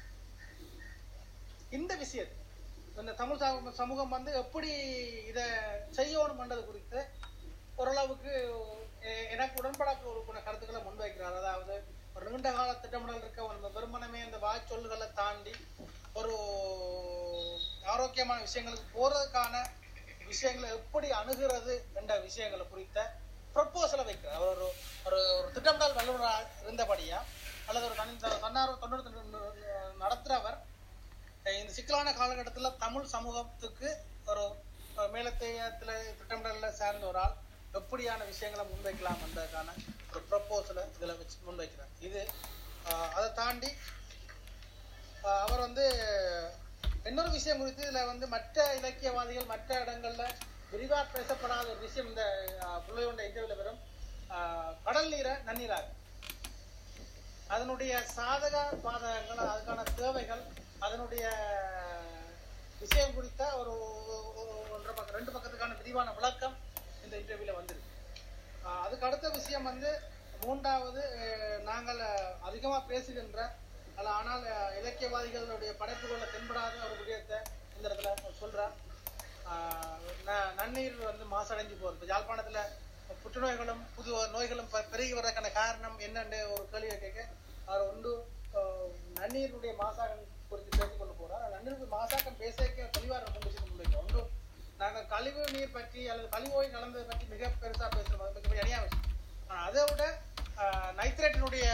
இந்த விஷயத்தை இந்த தமிழ் சமூகம் சமூகம் வந்து எப்படி இத செய்யணும் பண்றது குறித்து ஓரளவுக்கு எ- எனக்கு உடன்படக்கூடிய கருத்துக்களை முன்வைக்கிறார் அதாவது ஒரு நீண்ட கால திட்டமிடல் இருக்க ஒரு வெறுமனமே இந்த வாய்ச்சொல்லுகளை தாண்டி ஒரு ஆரோக்கியமான விஷயங்களுக்கு போறதுக்கான விஷயங்களை எப்படி அணுகிறது என்ற விஷயங்களை குறித்த ப்ரொப்போசலை வைக்கிறார் அவர் ஒரு ஒரு ஒரு திட்டமிடல் வல்லுநராக இருந்தபடியா அல்லது ஒரு தனி தன்னார்வ தொண்ணூறு நடத்துறவர் அஹ் இந்த சிக்கலான காலகட்டத்துல தமிழ் சமூகத்துக்கு ஒரு அஹ், மேலத்தையத்துல திட்டமிடல்ல சேர்ந்த ஒரு ஆள் எப்படியான விஷயங்களை முன்வைக்கலாம் என்பதற்கான ஒரு ப்ரொப்போசலை இதுல வச்சு முன்வைக்கிறார் இது அஹ், அதை தாண்டி அஹ், அவர் வந்து இன்னொரு விஷயம் குறித்து இதுல வந்து மற்ற இலக்கியவாதிகள் மற்ற இடங்கள்ல விரிவா பேசப்படாத ஒரு விஷயம் இந்த பிள்ளையோட இன்டர்வியூல வரும் அஹ், கடல் நீரை நன்னீராக அதனுடைய சாதக பாதகங்கள் அதுக்கான தேவைகள் அதனுடைய விஷயம் குறித்த ஒரு ஒரு- ஒன்றரை பக்கம் ரெண்டு பக்கத்துக்கான விரிவான விளக்கம் இந்த இன்டர்வியூல வந்திருக்கு ஆஹ் அதுக்கு அடுத்த விஷயம் வந்து மூன்றாவது அஹ், நாங்கள் அஹ், அதிகமா பேசுகின்ற அல்ல ஆனால் அஹ், இலக்கியவாதிகளுடைய படைப்புகள்ல தென்படாத ஒரு விடயத்தை இந்த இடத்துல சொல்றார் ஆஹ் ந- நன்னீர் வந்து மாசடைஞ்சு போகுது இப்ப யாழ்ப்பாணத்துல புற்றுநோய்களும் புது நோய்களும் பெ- பெருகி வர்றதுக்கான காரணம் என்னன்னு ஒரு கேள்வியை கேட்க அவர் ஒன்று ஆஹ் நன்னீருடைய மாசாக்கம் குறித்து பேசிக் கொண்டு போறார் அந்த நன்னீர் மாசாக்கம் பேசக்க தெளிவாக ரெண்டு விஷயம் முன்வைக்கிறோம் ஒன்று நாங்கள் கழிவு நீர் பற்றி அல்லது கழிவோய் கலந்ததை பற்றி மிக பெருசா பேசுறோம் அது மிகப்பெரிய அணியா விஷயம் ஆனா அதை விட நைட்ரேட்டினுடைய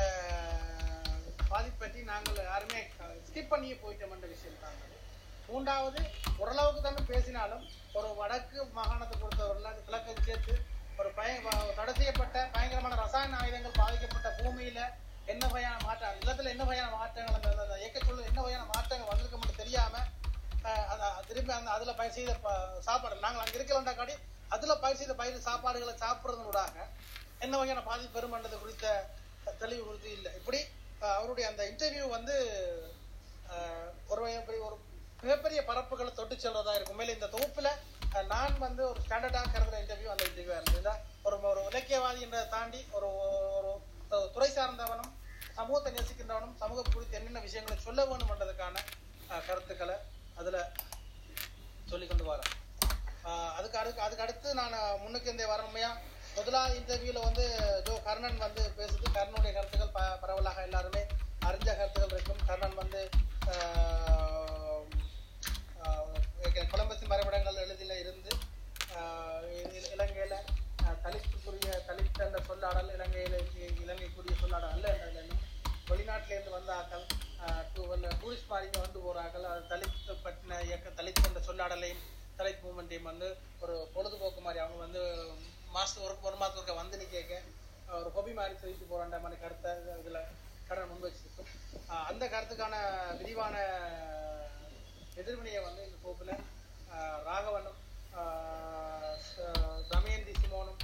பாதிப்பு பற்றி நாங்கள் யாருமே ஸ்கிப் பண்ணியே போயிட்டோம் என்ற விஷயம் தான் அது. மூன்றாவது ஓரளவுக்கு தானே பேசினாலும் ஒரு வடக்கு மாகாணத்தை பொறுத்தவரையில் அது கிழக்கை சேர்த்து ஒரு பய வ- தடை செய்யப்பட்ட பயங்கரமான ரசாயன ஆயுதங்கள் பாதிக்கப்பட்ட பூமியில என்ன வகையான மாற்றம் நிலத்துல என்ன வகையான மாற்றங்கள் அந்த அந்த இயக்கச்சூழல் என்ன வகையான மாற்றங்கள் வந்திருக்க மட்டும் தெரியாம அஹ், அத திருப்பி அந்த அதுல பயிர் செய்த ப- சாப்பாடு நாங்கள் அங்க இருக்கிறோம்டா காடி அதுல பயிர் செய்த பயிர் சாப்பாடுகளை சாப்பிடுறதனூடாக என்ன வகையான பாதிப்பு பெறுமன்றது குறித்த தெளிவு குறித்து இல்லை இப்படி அஹ், அவருடைய அந்த இன்டர்வியூ வந்து அஹ், ஒரு வகை- ஒரு மிகப்பெரிய பரப்புகளை தொட்டு செல்வதா இருக்கும் மேலே இந்த தொகுப்புல அஹ், நான் வந்து ஒரு ஸ்டாண்டர்டாக கருதுற இன்டர்வியூ அந்த இன்டர்வியூ இருந்தது ஒரு ஒரு இலக்கியவாதி என்றதை தாண்டி ஒரு ஒரு ஒரு துறை சார்ந்தவனும் சமூகத்தை நேசிக்கின்றவனும் சமூகம் குறித்து என்னென்ன விஷயங்களை சொல்ல வேணும் என்றதுக்கான அஹ், கருத்துக்களை அதுல சொல்லி கொண்டு வரேன் ஆஹ் அதுக்கு அடுத்து அதுக்கு அடுத்து நான் முன்னுக்கு இந்த வரமையா முதலாவது இன்டர்வியூல வந்து ஜோ கர்ணன் வந்து பேசுது கர்ணனுடைய கருத்துக்கள் ப பரவலாக எல்லாருமே அறிஞ்ச கருத்துக்கள் இருக்கும் கர்ணன் வந்து ஆஹ் ஆஹ் கொலம்பஸின் வரைபடங்கள் எழுதில இருந்து ஆஹ் இ- இலங்கையில ஆஹ் தலித்துக்குரிய தலித் என்ற சொல்லாடல் இலங்கையில இ- இலங்கைக்குரிய சொல்லாடல் அல்ல என்றதுல இன்னும் வெளிநாட்டில இருந்து வந்த ஆக்கள் டூரிஸ்ட் மாதிரி இங்க வந்து போறார்கள் அது தலித் பற்றின இயக்க தலித் என்ற சொல்லாடலையும் தலித் மூமெண்ட்டையும் வந்து ஒரு பொழுதுபோக்கு மாதிரி அவங்க வந்து மாசத்துக்கு ஒரு ஒரு மாதத்துக்கு வந்து நீ கேட்க ஒரு ஹொபி மாதிரி சொல்லிட்டு போறாண்ட மாதிரி கருத்தை இதுல கடன் முன் வச்சிருக்கும் ஆஹ் அந்த கருத்துக்கான விரிவான எதிர்வினையை வந்து இந்த கோப்புல ஆஹ் ராகவனும் ஆஹ் ச- தமயந்தி சிமோனும்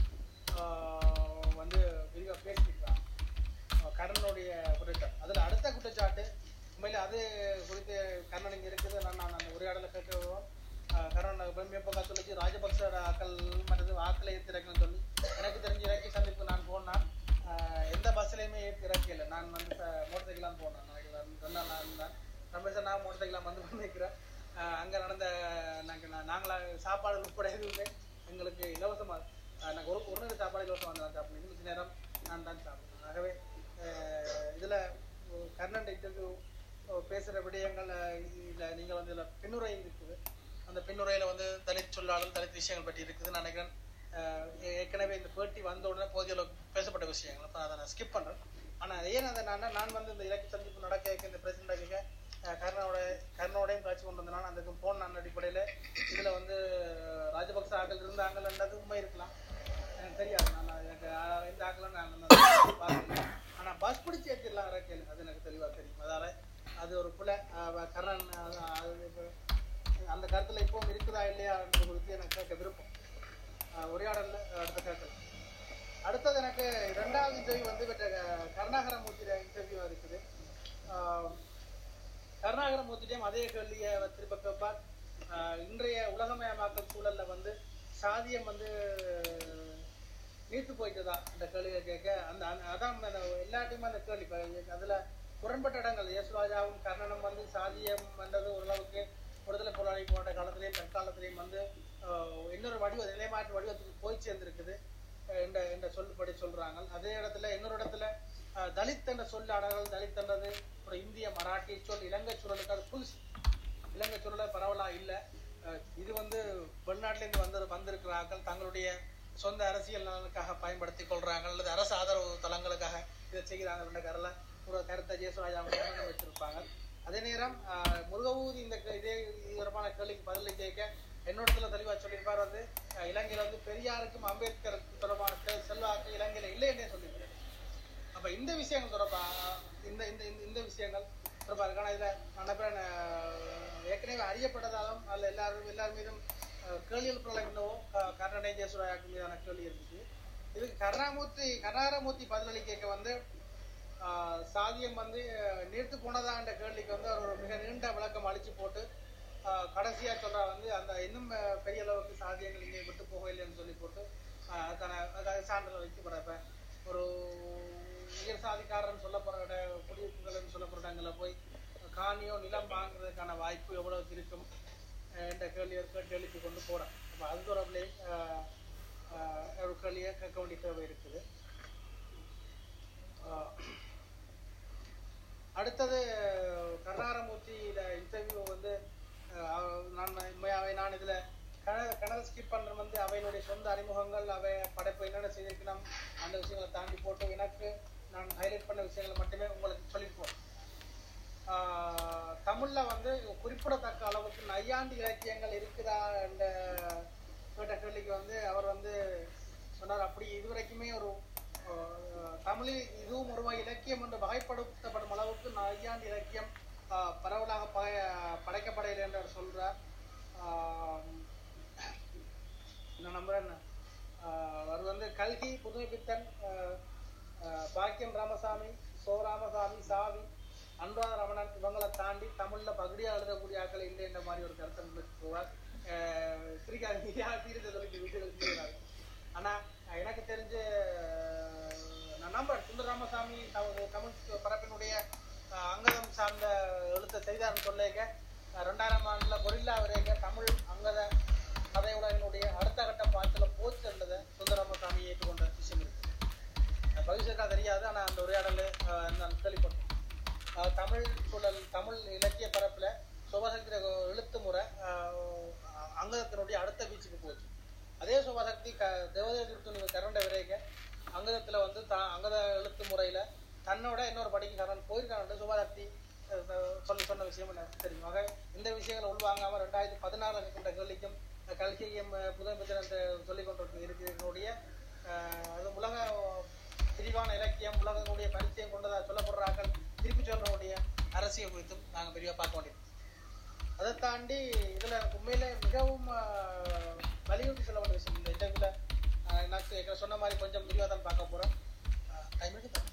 ஆஹ் வந்து விரிவா பேசியிருக்காங்க அஹ் கர்ணனுடைய குற்றச்சாட்டு அதுல அடுத்த குற்றச்சாட்டு உண்மையில அது குறித்து கர்ணன் இங்க இருக்குது நான் நான் அந்த உரையாடலை கேட்கவும் கர்ணன் பெருமையப்ப சொல்லிச்சு ராஜபக்ச ஆக்கள் மற்றது ஆக்களை ஏற்றி இறக்கணும்னு சொல்லி எனக்கு தெரிஞ்ச இறக்கி சந்திப்பு நான் போனேன் ஆஹ் எந்த பஸ்லயுமே ஏற்றி இறக்கல நான் வந்து மோட்டர் சைக்கிளாம் போனேன் நாளைக்கு வந்து சொன்னா நான் தான் ரமேஷ் நான் மோட்டர் சைக்கிளாம் வந்து பண்ணிக்கிறேன் அங்க நடந்த நாங்க நாங்களா சாப்பாடு உட்பட எதுவுமே எங்களுக்கு இலவசமா ஆஹ் நாங்க ஒரு ஒரு நேரம் சாப்பாடு இலவசமா தான் சாப்பிடுவோம் மிச்ச நேரம் நான் தான் சாப்பிடுவேன் ஆகவே அஹ் இதுல ஒரு கர்ணன் இன்டர்வியூ பேசுற விடயங்கள் அஹ் இதுல நீங்க வந்து இதுல பின்னுரை இருக்குது அந்த பின்னுரையில வந்து தலித் சொல்லாளர் தலித் விஷயங்கள் பற்றி இருக்குது நான் நினைக்கிறேன் அஹ் ஏ- ஏற்கனவே இந்த பேட்டி வந்த உடனே போதிய அளவுக்கு பேசப்பட்ட விஷயங்கள் அப்ப அதை நான் ஸ்கிப் பண்றேன் ஆனா ஏன் அதை நான் நான் வந்து இந்த இலக்கிய சந்திப்பு நடக்க இந்த பிரசிடண்ட் ஆகிக்க கர்ணனோட கர்ணனோடையும் காட்சி கொண்டு வந்தேன் அதுக்கு போன நான் அடிப்படையில இதுல வந்து ராஜபக்ச ஆக்கள் இருந்தாங்கன்றது உண்மை இருக்கலாம் எனக்கு தெரியாது நான் எனக்கு ஆ- எந்த ஆக்கெல்லாம் நான் வந்து பார்த்ததில்ல. ஆனா பஸ் பிடிச்சி ஏற்றிடலாம் இறக்கல அது எனக்கு தெளிவா தெரியும் அதால அது ஒரு புல கரண் அது- அது இப்ப அந்த கருத்துல இப்பவும் இருக்குதா இல்லையா என்பது குறித்து எனக்கு கேட்க விருப்பம் ஆஹ் உரையாடல்ல அடுத்த கேட்கலாம் அடுத்தது எனக்கு இரண்டாவது இன்டர்வியூ வந்து இவற்றை கருணாகரமூர்த்தி இன்டர்வியூ இருக்குது ஆஹ் கருணாகரமூர்த்திட்டையும் அதே கேள்வியை அவர் திரும்ப கேட்பார் ஆஹ் இன்றைய உலகமயமாக்கல் சூழல்ல வந்து சாதியம் வந்து நீத்து போயிட்டுதா அந்த கேள்வியை கேட்க அந்த அந்த- அதான் அந்த எல்லாத்தையுமே அந்த கேள்வி இப்ப அதுல முரண்பட்ட இடங்கள் யேசுராஜாவும் கர்ணனும் வந்து சாதியம் வந்தது ஓரளவுக்கு விடுதலை போராளி போன்ற காலத்திலையும் தற்காலத்திலையும் வந்து ஆஹ் இன்னொரு வடிவ நிலைமாற்று வடிவத்துக்கு போய் சேர்ந்திருக்குது அஹ் என்ற என்ற சொல்லுபடி சொல்றாங்க அதே இடத்துல இன்னொரு இடத்துல அஹ், தலித் என்ற சொல்லாடல்கள் தலித் என்றது ஒரு இந்திய மராட்டி சொல் இலங்கை சூழலுக்கு அது புதுசு இலங்கை சூழல பரவலா இல்ல அஹ், இது வந்து வெளிநாட்டுல இருந்து வந்து வந்திருக்கிறார்கள் தங்களுடைய சொந்த அரசியல் நலனுக்காக பயன்படுத்திக் கொள்றாங்க அல்லது அரசு ஆதரவு தளங்களுக்காக இதை செய்கிறாங்க என்ற கருல ஒரு கருத்தை ஜெயசுராஜா அவங்க வச்சிருப்பாங்க அதே நேரம் ஆஹ், முருகவூதி இந்த க- இதே விதமான கேள்விக்கு பதில் கேட்க என்னோடத்துல தெளிவா சொல்லியிருப்பார் வந்து அஹ், இலங்கையில வந்து பெரியாருக்கும் அம்பேத்கருக்கு தொடர்பான செ- செல்வாக்கு இலங்கையில இல்லைன்னே சொல்லியிருக்காரு அப்ப இந்த விஷயங்கள் தொடர்பா இந்த இந்த இந்த- இந்த விஷயங்கள் தொடர்பா இருக்கு ஆனா இதுல நான் நினைக்கிறேன், அஹ், ஏற்கனவே அறியப்பட்டதாலும் அல்ல எல்லாரும் எல்லார் மீதும் அஹ், கேள்வி எழுப்புறல என்னவோ க- கர்ணனை ஜெயசுராயாக்கு மீதான கேள்வி இருந்துச்சு இதுக்கு கருணாமூர்த்தி கருணாகரமூர்த்தி பதிலளி கேட்க வந்து ஆஹ், சாதியம் வந்து அஹ், நீர்த்து போனதான்ற கேள்விக்கு வந்து அவர் ஒரு மிக நீண்ட விளக்கம் அழிச்சு போட்டு ஆஹ், கடைசியா சொல்றா வந்து அந்த இன்னும் அஹ், பெரிய அளவுக்கு சாதியங்கள் இங்கே விட்டு போகலைன்னு சொல்லி போட்டு ஆஹ், அதுக்கான அதுக்காக சான்றிதழ் வைக்க போறப்ப ஒரு உயர் சாதிக்காரன் சொல்லப்படுற இட- குடியிருப்புகள் சொல்லப்படுற இடங்களில் போய் காணியோ நிலம் வாங்குறதுக்கான வாய்ப்பு எவ்வளவு இருக்கும் அஹ் என்ற கேள்வியை கேட்டு எழுப்பி கொண்டு போறேன் அப்ப அது தொடர்பிலையும் ஆஹ், ஆஹ், ஒரு கேள்வியை கேட்க வேண்டிய தேவை இருக்குது ஆஹ், அடுத்தது கருணாரமூர்த்தியில இன்டர்வியூ வந்து அஹ், அவ- நான் உண்மையாவே நான் இதுல கன கனவு ஸ்கிப் பண்ற வந்து அவையினுடைய சொந்த அறிமுகங்கள் அவை படைப்பு என்னென்ன செய்திருக்கணும் அந்த விஷயங்களை தாண்டி போட்டு எனக்கு நான் ஹைலைட் பண்ண விஷயங்களை மட்டுமே உங்களுக்கு சொல்லியிருப்போம் ஆஹ் தமிழ்ல வந்து குறிப்பிடத்தக்க அளவுக்கு நையாண்டி இலக்கியங்கள் இருக்குதா என்ற கேட்ட கேள்விக்கு வந்து அவர் வந்து சொன்னார் அப்படி இதுவரைக்குமே ஒரு ஆஹ், தமிழில் இதுவும் ஒரு வகை இலக்கியம் என்று வகைப்படுத்தப்படும் அளவுக்கு நையாண்டி இலக்கியம் ஆஹ், பரவலாக ப- படைக்கப்படையில்லை என்று அவர் சொல்றார் ஆஹ், நான் நம்புறேன் ஆஹ், அவர் வந்து கல்கி புதுமை பித்தன் ஆஹ், ஆஹ், பாக்கியம் ராமசாமி சோ ராமசாமி சாவி அனுராத ரமணன் இவங்களை தாண்டி தமிழ்ல பகுதியா எழுதக்கூடிய ஆட்கள் இல்லை என்ற மாதிரி ஒரு கருத்தை முன்வைத்து போவார் ஆஹ், சிரிக்காதீங்க யார் தீர்த்து சொல்லி விட்டு ஆனா எனக்கு தெரிஞ்ச ஆஹ், நான் நம்புறேன் சுந்தர ராமசாமி தமிழ் தமிழ் பரப்பினுடைய ஆஹ், அங்கதம் சார்ந்த எழுத்த செய்தார்னு சொல்லேங்க ஆஹ், ரெண்டாயிரம் ஆண்டுல கொரில்லா வரைங்க தமிழ் அங்கத கதை உலகினுடைய அடுத்த கட்ட பாட்டுல போச்சு என்றதை சுந்தர ராமசாமி ஏற்றுக்கொண்ட விஷயம் இருக்கு அது பவிஷக்கா தெரியாது ஆனா அந்த உரையாடல் ஆஹ், நான் கேள்விப்பட்டேன் ஆஹ், தமிழ் சூழல் தமிழ் இலக்கிய பரப்புல சுபசக்தி எழுத்து முறை ஆஹ், அங்கதத்தினுடைய அடுத்த பீச்சுக்கு போச்சு அதே சுபசக்தி க தேவதேவ திருத்துணி கரண்ட விரைக்க அங்கதத்துல வந்து த- அங்கத எழுத்து முறையில தன்னோட இன்னொரு படிக்கு கரண்ட் போயிருக்காங்க சுபசக்தி அஹ், அஹ், சொல்லி சொன்ன விஷயம் எனக்கு தெரியும் ஆக இந்த விஷயங்களை உள்வாங்காம ரெண்டாயிரத்தி பதினாறுல இருக்கின்ற கேள்விக்கும் அஹ், கல்கியும் அஹ், புதுமை பித்தன் சொல்லிக் கொண்டிருக்க இருக்கிறனுடைய அது உலக விரிவான இலக்கியம் உலகங்களுடைய பரிச்சயம் கொண்டதா சொல்லப்படுறார்கள் திருப்பி சொல்றவங்களுடைய அரசியல் குறித்தும் நாங்க பெரியவா பார்க்க வேண்டியது அதை தாண்டி இதுல எனக்கு உண்மையிலே மிகவும் ஆஹ், வலியுறுத்தி சொல்ல வேண்டிய விஷயம் இந்த இன்டர்வியூல நான் ஏற்கனவே சொன்ன மாதிரி கொஞ்சம் விரிவா தான் பார்க்க போறோம் டைம் எடுத்து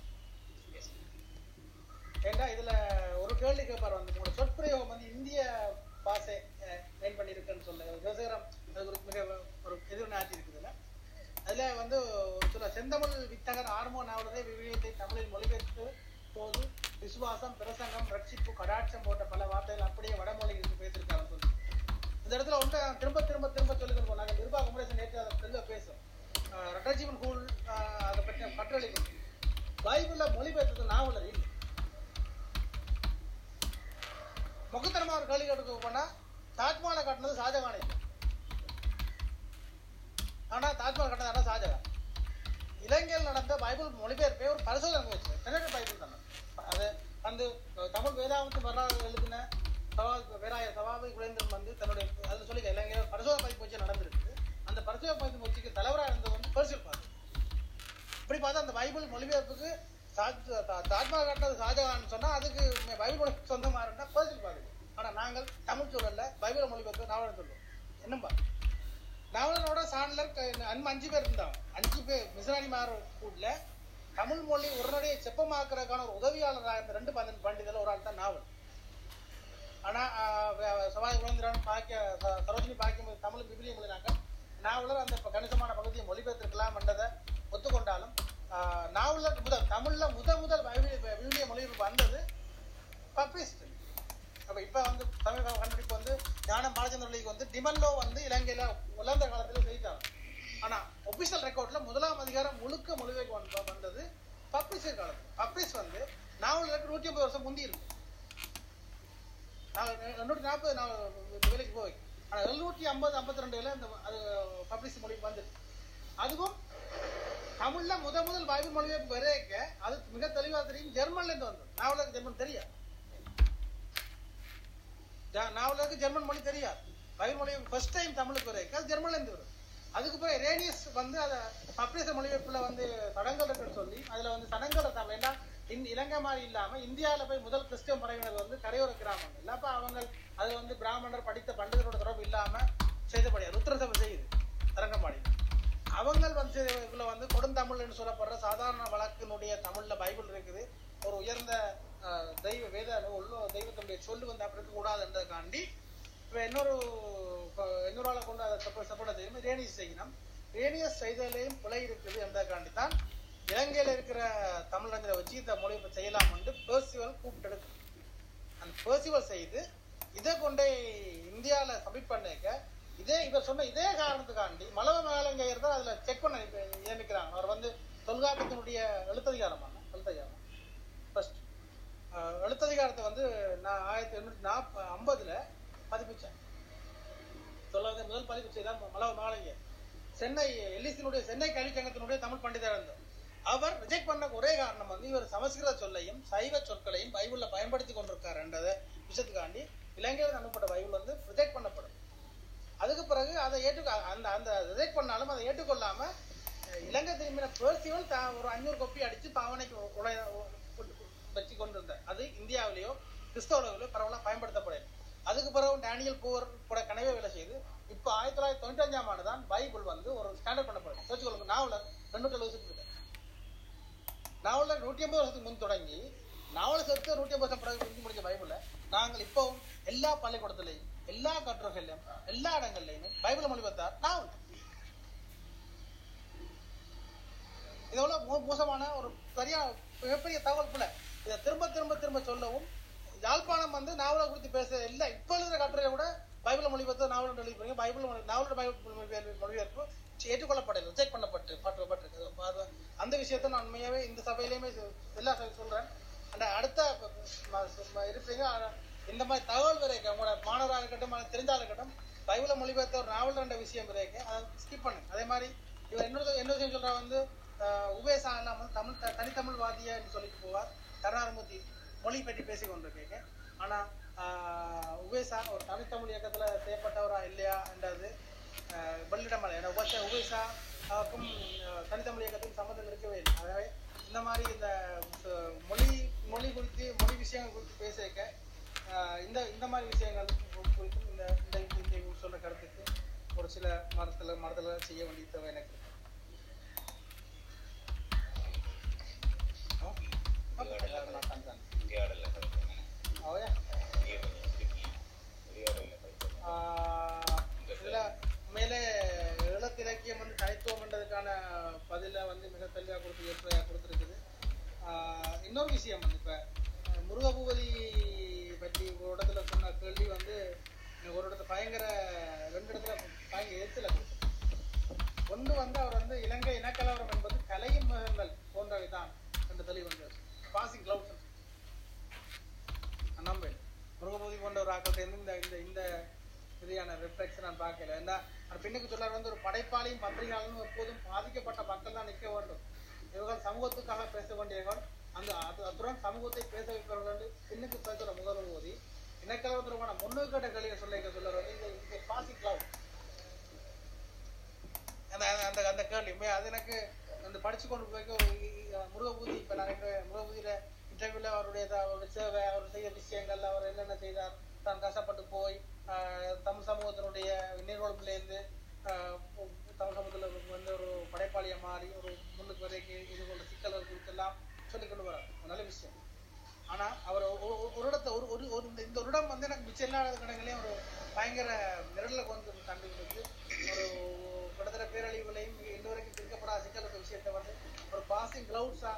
ஏண்டா இதுல ஒரு கேள்வி கேட்பார் வந்து உங்களோட சொற்பிரயோகம் வந்து இந்திய பாசை மெயின் பண்ணியிருக்குன்னு சொல்ல விவசாயம் அது ஒரு மிக ஒரு எதிர்ப்பு ஆட்சி இருக்குதுல்ல அதுல வந்து ஒரு சில செந்தமிழ் வித்தகர் ஆர்மோ நாவலரை விவிலியத்தை தமிழில் மொழிபெயர்த்து போது விசுவாசம் பிரசங்கம் ரட்சிப்பு கடாட்சம் போன்ற பல வார்த்தைகள் அப்படியே வடமொழியில் இருந்து பேசியிருக்காங்க சொல்லி இந்த இடத்துல ஒன்றை திரும்ப திரும்ப திரும்ப சொல்லிட்டு போனாங்க நிர்வாக குமரேசன் நேற்று அதை தெளிவாக பேசும் ஆஹ் ரெட்டஜீவன் கூல் ஆஹ் அதை பற்றிய கற்றளிக்கும் பைபிள்ல மொழிபெயர்த்தது நாவலர் இல்லை முகத்தனமா ஒரு கேள்வி எடுக்க போனா தாஜ்மஹாலை கட்டினது ஷாஜகான் இல்லை ஆனா தாஜ்மஹால் கட்டினது ஆனா ஷாஜகான் இலங்கையில் நடந்த பைபிள் மொழிபெயர்ப்பே ஒரு பரிசோதனை முயற்சி தென்னக பைபிள் தானே அது வந்து தமிழ் வேதாந்தம் வரலாறு எழுதின சவா- பேராய சவாபி குலேந்திரன் வந்து தன்னுடைய அது சொல்லி இலங்கையில் ஒரு பரிசோதனை பயிற்சி முயற்சி நடந்திருக்கு அந்த பரிசோதனை பயிற்சி முயற்சிக்கு தலைவராக இருந்தது வந்து பெர்சில் பாது இப்படி பார்த்தா அந்த பைபிள் மொழிபெயர்ப்புக்கு தாஜ் தா- தாஜ்மஹால் கட்டினது ஷாஜகான் சொன்னா அதுக்கு பைபிள் மொழி சொந்தமா இருந்தா பெர்சில் பாது ஆனா நாங்கள் தமிழ் சூழல்ல பைபிள் மொழிபெயர்ப்பு நாவலன் சொல்லுவோம் என்னம்பா நாவலனோட சாண்டலர் க- அன்பு அஞ்சு பேர் இருந்தாங்க அஞ்சு பேர் மிஸ்ராணிமார் கூடல தமிழ் மொழி உடனடியை செப்பமாக்குறதுக்கான ஒரு உதவியாளராக இருந்த ரெண்டு பன்னெண்டு பண்டிதர் ஒரு ஆள் தான் நாவல் ஆனா ஆஹ், வே- சவாய் குழந்திரன் பாக்கிய ச- சரோஜினி பாக்கியம் தமிழ் விபிலியம் எழுதினாங்க நாவலர் அந்த ப- கணிசமான பகுதியை மொழிபெயர்த்திருக்கலாம் என்றதை ஒத்துக்கொண்டாலும் ஆஹ், நாவலருக்கு முதல் தமிழ்ல முத முதல் விவிலிய விவிலிய மொழிபெயர்ப்பு வந்தது பப்பிஸ்ட் அப்ப இப்ப வந்து தமிழ் க- கண்டுபிடிப்பு வந்து ஞானம் பாலச்சந்திரலிக்கு வந்து டிமல்லோ வந்து இலங்கையில உலர்ந்த காலத்துல செய்தாங்க ஆனா ஒபிஷியல் ரெக்கார்ட்ல முதலாம் அதிகாரம் முழுக்க மொழிபெயர்ப்பு வந்து- வந்தது பப்ளிஷர் காலத்துல பப்ளிஷ் வந்து நாவலுக்கு நூற்றி ஐம்பது வருஷம் முந்தி இருக்கு நான் எண்ணூற்றி நாற்பது நான் வேலைக்கு போய் ஆனா எழுநூற்றி ஐம்பது ஐம்பத்தி ரெண்டுல இந்த அது பப்ளிஷ் மொழி வந்தது அதுவும் தமிழ்ல முத முதல் பைபிள் மொழிபெயர்ப்பு வரைக்க அது மிக தெளிவா தெரியும் ஜெர்மன்ல இருந்து வந்தது நாவலுக்கு ஜெர்மன் தெரியாது ஜா- நாவலுக்கு ஜெர்மன் மொழி தெரியாது பைபிள் மொழி ஃபர்ஸ்ட் டைம் தமிழுக்கு வரைக்கும் அது ஜெர்மன்ல இருந்து வரும் அதுக்கு பிறகு ரேனியஸ் வந்து அதை பப்ளிஷர் மொழிபெயர்ப்புல வந்து தடங்கள் இருக்குன்னு சொல்லி அதுல வந்து தடங்களை தான் வேண்டாம் இந்த இலங்கை மாதிரி இல்லாம இந்தியால போய் முதல் கிறிஸ்தவ மறைவினர் வந்து கரையோர கிராமங்கள் அப்ப அவங்க அது வந்து பிராமணர் படித்த பண்டிதரோட தொடர்பு இல்லாம செய்தபடியா ருத்ரசபை செய்யுது தரங்கம்பாடி அவங்க வந்து இதுல வந்து கொடுந்தமிழ்னு சொல்லப்படுற சாதாரண வழக்கினுடைய தமிழ்ல பைபிள் இருக்குது ஒரு உயர்ந்த அஹ், தெய்வ வேத உள்ள தெய்வத்தினுடைய சொல்லு வந்து அப்படி இருக்க கூடாதுன்றதுக்காண்டி இப்ப இன்னொரு இப்ப இன்னொரு ஆளை கொண்டு அதை சப்போர்ட் சப்போர்ட் செய்யணும் ரேனியஸ் செய்யணும் ரேனியஸ் செய்தலையும் பிழை இருக்குது என்றதுக்காண்டி தான் இலங்கையில இருக்கிற தமிழஞ்சரை வச்சு இந்த மொழிபெயர்ப்பு செய்யலாம் என்று பேர்சிவல் கூப்பிட்டு எடுக்கு அந்த பேர்சிவல் செய்து இதை கொண்டே இந்தியால சப்மிட் பண்ணிக்க இதே இவர் சொன்ன இதே காரணத்துக்காண்டி மலவ மேலங்கையர் தான் அதுல செக் பண்ண இப்ப நியமிக்கிறாங்க அவர் வந்து தொல்காப்பியத்தினுடைய எழுத்ததிகாரமான எழுத்ததிகாரம் ஃபர்ஸ்ட் எழுத்ததிகாரத்தை வந்து நான் ஆயிரத்தி எண்ணூற்றி நாற்ப ஐம்பதுல பதிப்பிச்சேன் தொள்ளாயிரத்தி முதல் பதிப்பு செய்தார் மலவ மேலங்கையர் சென்னை எல்லிசினுடைய சென்னை கல்விச்சங்கத்தினுடைய தமிழ் பண்டிதர் இருந்தார் அவர் ரிஜெக்ட் பண்ண ஒரே காரணம் வந்து இவர் சமஸ்கிருத சொல்லையும் சைவ சொற்களையும் பைபிள்ல பயன்படுத்தி கொண்டிருக்காருன்றத விஷயத்துக்காண்டி இலங்கையில் அனுப்பப்பட்ட பைபிள் வந்து ரிஜெக்ட் பண்ணப்படும் அதுக்கு பிறகு அதை ஏற்றுக்க அந்த அந்த ரிஜெக்ட் பண்ணாலும் அதை ஏற்றுக்கொள்ளாம அஹ், இலங்கை திரும்பின பேர்சிவன் தா- ஒரு அஞ்சூறு கொப்பி அடிச்சு பாவனைக்கு உலை வச்சு கொண்டிருந்தார் அது இந்தியாவிலேயோ கிறிஸ்தவர்களோ பரவலாக பயன்படுத்தப்படல அதுக்கு பிறகு டேனியல் பூவர் கூட கனவே வேலை செய்து இப்போ ஆயிரத்தி தொள்ளாயிரத்தி தொண்ணூற்றி அஞ்சாம் ஆண்டு தான் பைபிள் வந்து ஒரு ஸ்டாண்டர்ட் பண்ணப்படுது வச்சுக்கொள்ளுங்க நாவலர் ரெண்டு வருஷத்துக்கு கிட்ட நாவலர் நூற்றி ஐம்பது வருஷத்துக்கு முன் தொடங்கி நாவல சேர்த்து நூற்றி ஐம்பது வருஷம் பிறகு முடிஞ்சு முடிஞ்ச பைபிளை நாங்கள் இப்பவும் எல்லா பள்ளிக்கூடத்துலையும் எல்லா கட்டுரைகள்லையும் எல்லா இடங்கள்லையும் பைபிளை மொழிபெயர்த்தார் நாவல் இது எவ்வளவு மோ- மோசமான ஒரு பெரிய மிகப்பெரிய தகவல் பிள்ளை இதை திரும்ப திரும்ப திரும்ப சொல்லவும் யாழ்ப்பாணம் வந்து நாவலை குறித்து பேச இல்ல இப்ப எழுதுற கட்டுரையை கூட பைபிள் மொழிபெயர்த்து நாவல் எழுதி போறீங்க பைபிள் மொழி- நாவலோட பைபிள் மொழிபெயர்ப்பு மொழிபெயர்ப்பு ஏற்றுக்கொள்ளப்படல ரிஜெக்ட் பண்ணப்பட்டு பட்டு பட்டு அந்த விஷயத்தை நான் உண்மையாவே இந்த சபையிலையுமே சொ- எல்லா சபை சொல்றேன் அந்த அடுத்த ம- ம- இருப்பீங்க ஆனா, இந்த மாதிரி தகவல் வரைக்கும் உங்களோட மாணவராக இருக்கட்டும் அல்லது தெரிஞ்சாலும் இருக்கட்டும் பைபிளை மொழிபெயர்த்த ஒரு நாவல் ரெண்ட விஷயம் வரைக்கும் அதை ஸ்கிப் பண்ணுங்க அதே மாதிரி இவர் இன்னொரு இன்னொரு விஷயம் சொல்ற வந்து ஆஹ், உபேசா எல்லாம் வந்து தமிழ் த- தனித்தமிழ்வாதியா என்று சொல்லிட்டு போவார் கருணாநிதி மொழி பற்றி பேசி கொண்டிருக்கீங்க ஆனா ஆஹ், உபேசா ஒரு தனித்தமிழ் இயக்கத்துல செய்யப்பட்டவரா இல்லையா என்றது ஆஹ், வெள்ளிடமலை ஏன்னா உபேசா உபேசாவுக்கும் ஆஹ், தனித்தமிழ் இயக்கத்துக்கும் சம்மந்தம் இருக்கவே இல்லை ஆகவே இந்த மாதிரி இந்த ஆஹ், மொழி மொழி குறித்து மொழி விஷயங்கள் குறித்து பேச வைக்க ஆஹ், இந்த இந்த மாதிரி விஷயங்கள் குறித்து இந்த இந்த இந்த இவங்க சொன்ன கருத்துக்கு ஒரு சில மரத்துல மரத்துல செய்ய வேண்டிய தேவை எனக்கு இருக்கு. உரையாடல நான் தந்தேன். உரையாடல கருத்து அவையா? உரையாடல கருத்து ஆஹ், இதுல உண்மையிலே இலக்கியம் வந்து தனித்துவம்ன்றதுக்கான பதில வந்து மிக தெளிவாக கொடுத்து ஏற்பையாக கொடுத்துருக்குது ஆஹ், இன்னொரு விஷயம் வந்து இப்ப அஹ், முருகபூபதி பற்றி ஒரு இடத்துல சொன்ன கேள்வி வந்து எனக்கு ஒரு இடத்துல பயங்கர ரெண்டு இடத்துல பயங்கர எரிச்சல கொடுத்து ஒன்று வந்து அவர் வந்து இலங்கை இனக்கலவரம் என்பது கலையின் மகங்கள் போன்றவை தான் என்று தெளிவு வந்து பாசிங் கிளவுட்ஸ் நான் நம்பேன் முருகபூதி போன்ற ஒரு ஆக்கத்தை இந்த இந்த இந்த இதையான ரிஃப்ளெக்ஷன் நான் பார்க்கல ஏன்னா அந்த பெண்ணுக்கு சொல்லார் வந்து ஒரு படைப்பாளியும் பத்திரிகையாளரும் எப்போதும் பாதிக்கப்பட்ட மக்கள் தான் நிற்க வேண்டும் இவர்கள் சமூகத்துக்காக பேச வேண்டியவர்கள் அந்த அது அத்துடன் சமூகத்தை பேச வைப்பவர்கள் என்று பெண்ணுக்கு பேசுகிற முகபூதி இனக்கலவரத்திற்கான முன்னோக்கிட்ட கேள்வியை சொல்ல சொல்ல வந்து இந்த இந்த பாசிங் கிளவுட் அந்த அந்த அந்த கேள்வி உண்மையா அது எனக்கு அந்த படிச்சு கொண்டு போய் ஒரு முருகபூதி இப்ப நான் எங்க முருகபூதியில இன்டர்வியூல அவருடைய த- அவருடைய சேவை அவர் செய்த விஷயங்கள் அவர் என்னென்ன செய்தார் தான் கஷ்டப்பட்டு போய் ஆஹ், தமிழ் சமூகத்தினுடைய நீர்வளத்துல இருந்து ஆஹ், தமிழ் சமூகத்துல வந்து ஒரு படைப்பாளியா மாறி ஒரு முன்னுக்கு வரைக்கும் இது போன்ற சிக்கல்கள் குறித்து எல்லாம் சொல்லிக் கொண்டு வரார் ஒரு நல்ல விஷயம் ஆனா அவர் ஒ- ஒ- ஒரு இடத்த ஒரு ஒரு ஒரு இந்த- இந்த ஒரு இடம் வந்து எனக்கு மிச்சம் இல்லாத இடங்களையும் ஒரு பயங்கர நிரல்ல கொண்டு வந்து தந்து கொடுத்து ஒரு கிட்டத்தட்ட பேரழிவுகளையும் இன்று வரைக்கும் தீர்க்கப்படாத சிக்கல் விஷயத்தை வந்து ஒரு பாசிங் கிளவுட்ஸா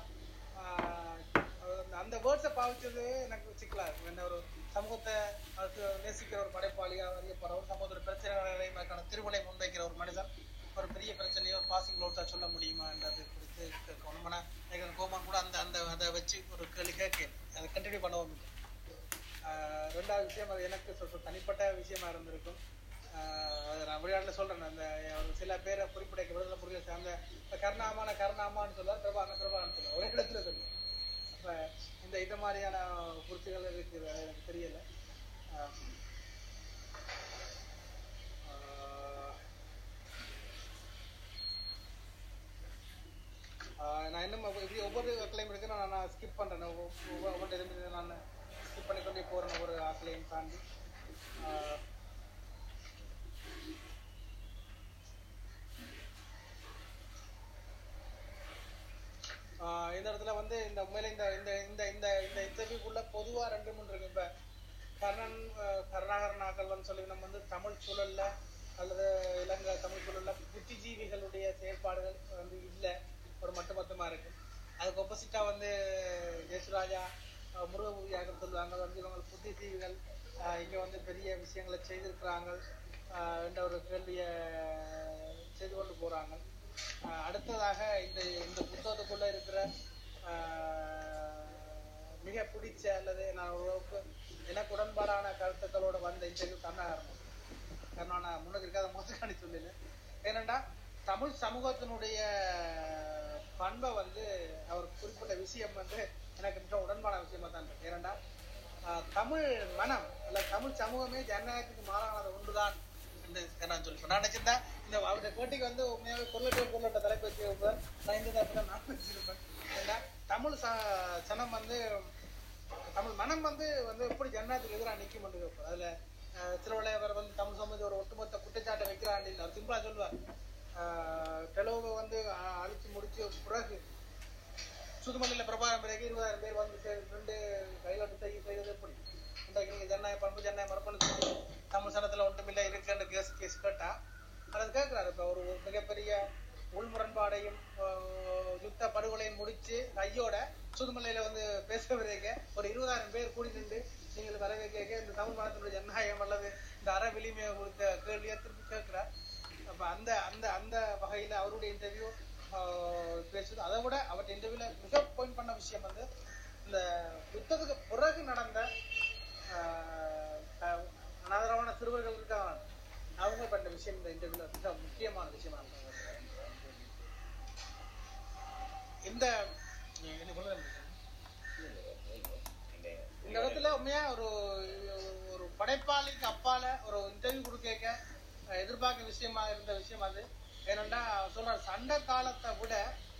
அந்த வேர்ட்ஸை பாவிச்சது எனக்கு சிக்கலா இருக்கும் என்ன ஒரு சமூகத்தை அதுக்கு நேசிக்கிற ஒரு படைப்பாளியா அறியப்படுற ஒரு சமூகத்தோட பிரச்சனைகளை திருவிழை முன்வைக்கிற ஒரு மனிதன் ஒரு பெரிய பிரச்சனையை ஒரு பாசிங் கிளவுட்ஸா சொல்ல முடியுமான்றது குறித்து கேட்கணும் ஆனா எனக்கு கோமான் கூட அந்த அந்த அதை வச்சு ஒரு கேள்வி கேட்க அதை கண்டினியூ பண்ணவும் இல்லை ஆஹ் ரெண்டாவது விஷயம் அது எனக்கு சொ- சொ- தனிப்பட்ட விஷயமா இருந்திருக்கும் ஆஹ் அதை நான் விளையாட்டுல சொல்றேன் அந்த ஒரு சில பேரை குறிப்பிட விடுதலை புரியுது அந்த இப்ப கருணாமான கருணாமான்னு சொல்லுவார் பிரபான பிரபான்னு சொல்லுவார் ஒரே இடத்துல சொல்லுவார் அப்ப இந்த இந்த மாதிரியான குறிப்புகள் இருக்குது அது எனக்கு தெரியல ஆஹ் ஆஹ் ஆஹ் நான் இன்னும் ஒவ்வொரு- இப்படி ஒவ்வொரு கிளைம் இருக்கு நான் நான் ஸ்கிப் பண்றேன் ஒவ்வொரு ஒவ்வொரு- ஒவ்வொரு இதுமே நான் ஸ்கிப் பண்ணி கொண்டே போறேன் ஒவ்வொரு ஆக்களையும் தாண்டி ஆஹ் ஆஹ் இந்த இடத்துல வந்து இந்த உண்மையில இந்த இந்த இந்த இந்த இந்த இன்டர்வியூக்குள்ள பொதுவா ரெண்டு மூணு இருக்கு இப்ப கர்ணன் ஆஹ் கருணாகரன் ஆக்கள்னு சொல்லி நம்ம வந்து தமிழ் சூழல்ல அல்லது இலங்கை தமிழ் சூழல்ல புத்திஜீவிகளுடைய செயல்பாடுகள் வந்து இல்ல ஒரு மட்டுமொத்தமா இருக்கு அதுக்கு ஒப்போசிட்டா வந்து ஜெயசுராஜா ஆஹ் முருகபூதியாக சொல்லுவாங்க வந்து இவங்க புத்திஜீவிகள் ஆஹ் இங்க வந்து பெரிய விஷயங்களை செய்திருக்கிறாங்க ஆஹ் என்ற ஒரு கேள்வியை செய்து கொண்டு போறாங்க ஆஹ் அடுத்ததாக இந்த இந்த புத்தகத்துக்குள்ள இருக்கிற ஆஹ் மிக பிடிச்ச அல்லது நான் ஓரளவுக்கு எனக்கு உடன்பாடான கருத்துக்களோட வந்த இன்டர்வியூ கருணாகரன் கருணான முன்னுக்கு இருக்காத மோசக்காணி சொல்லல ஏனண்டா தமிழ் சமூகத்தினுடைய பண்பை வந்து அவர் குறிப்பிட்ட விஷயம் வந்து எனக்கு மிக உடன்பான விஷயமா தான் இருக்கு ஏனென்றா ஆஹ், தமிழ் மனம் அல்ல தமிழ் சமூகமே ஜனநாயகத்துக்கு மாறானது ஒன்றுதான் என்று நான் சொல்லி நான் நினைச்சிருந்தேன் இந்த அவருடைய போட்டிக்கு வந்து உண்மையாவே பொருளற்ற பொருளற்ற தலைப்பு வச்சு நான் இந்த தலைப்பு தான் நான் வச்சிருப்பேன் ஏன்னா தமிழ் ச- சனம் வந்து தமிழ் மனம் வந்து வந்து எப்படி ஜனநாயகத்துக்கு எதிராக நிற்கும் என்று கேட்பார். அதுல அஹ், திருவள்ளுவர் வந்து தமிழ் சமூகத்தை ஒரு ஒட்டுமொத்த குற்றச்சாட்டை வைக்கிறான் அவர் சிம்பிளா சொல்லுவார் ஆஹ், தெலுவை வந்து அஹ், அழிச்சு முடிச்சு பிறகு சுதுமல்லியில பிரபாரம் பிறகு இருபதாயிரம் பேர் வந்து சே- ரெண்டு கைலாட்டு செய்ய செய்தது எப்படி இன்றைக்கு நீங்க ஜனநாயக பண்பு ஜனநாயக மரபணு சொல்லி தமிழ் சனத்துல ஒன்றுமில்லை இருக்குன்னு கேஸ் கேஸ் கேட்டா அதை கேட்கிறாரு இப்ப ஒரு ஒரு மிகப்பெரிய உள் முரண்பாடையும் ஆஹ், யுத்த படுகொலையும் முடிச்சு கையோட சுதுமல்லையில வந்து பேச வரைக்க ஒரு இருபதாயிரம் பேர் கூடி நின்று நீங்கள் வரவே கேட்க இந்த தமிழ் மனத்தினுடைய ஜனநாயகம் அல்லது இந்த அற விளிமையை கொடுத்த கேள்வியை திருப்பி கேட்கிறார் அப்ப அந்த அந்த அந்த வகையில அவருடைய இன்டர்வியூ பேசுது அதை விட அவருடைய இன்டர்வியூல மிக பாயிண்ட் பண்ண விஷயம் வந்து இந்த யுத்தத்துக்கு பிறகு நடந்த ஆஹ், அஹ், அனாதரவான சிறுவர்கள் இருக்காங்க அவங்க பண்ண விஷயம் இந்த இன்டர்வியூல மிக முக்கியமான விஷயமா இருக்காங்க இந்த என்ன சொல்லுங்க இந்த இடத்துல உண்மையா ஒரு ஒரு படைப்பாளிக்கு அப்பால ஒரு இன்டர்வியூ கொடுக்க எதிர்பார்க்க விஷயமா இருந்த விஷயம் அது ஏனென்றா சொல்ற சண்டை காலத்தை விட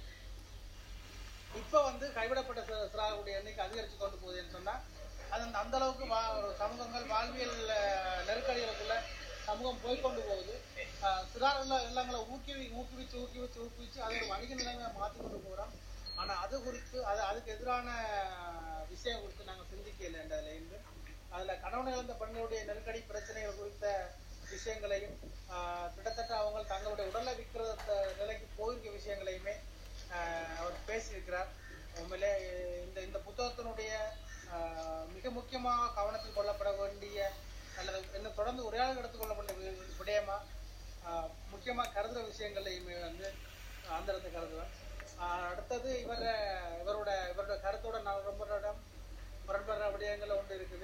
இப்ப வந்து கைவிடப்பட்ட சி- சிறார்களுடைய எண்ணிக்கை அதிகரிச்சு கொண்டு போகுதுன்னு சொன்னா அது அந்த- அந்த அளவுக்கு வா- ஒரு சமூகங்கள் வாழ்வியல் அஹ், நெருக்கடிகளுக்குள்ள சமூகம் போய்க்கொண்டு போகுது அஹ், சிறார் இல்ல- இல்லங்களை ஊக்குவி ஊக்குவிச்சு ஊக்குவிச்சு ஊக்குவிச்சு அதை ஒரு வணிக நிலைமையை மாத்தி கொண்டு போறோம் ஆனா அது குறித்து அது அதுக்கு எதிரான விஷயம் குறித்து நாங்க சிந்திக்கல அதுல இருந்து அதுல கணவன் இழந்த பெண்களுடைய நெருக்கடி பிரச்சனைகள் குறித்த விஷயங்களையும் ஆஹ், கிட்டத்தட்ட அவங்க தங்களுடைய உடலை விற்கிற நிலைக்கு போயிருக்க விஷயங்களையுமே ஆஹ், அவர் பேசியிருக்கிறார் உண்மையிலே இந்த இந்த புத்தகத்தினுடைய ஆஹ், மிக முக்கியமாக கவனத்தில் கொள்ளப்பட வேண்டிய அல்லது இன்னும் தொடர்ந்து உரையாடல் எடுத்துக்கொள்ள வேண்டிய வி- விடயமா ஆஹ், முக்கியமா கருதுற விஷயங்களையுமே வந்து அந்த இடத்தை கருதுவேன் ஆஹ், அடுத்தது இவர இவரோட இவரோட கருத்தோட நான் ரொம்ப இடம் முரண்படுற விடயங்கள் ஒன்று இருக்குது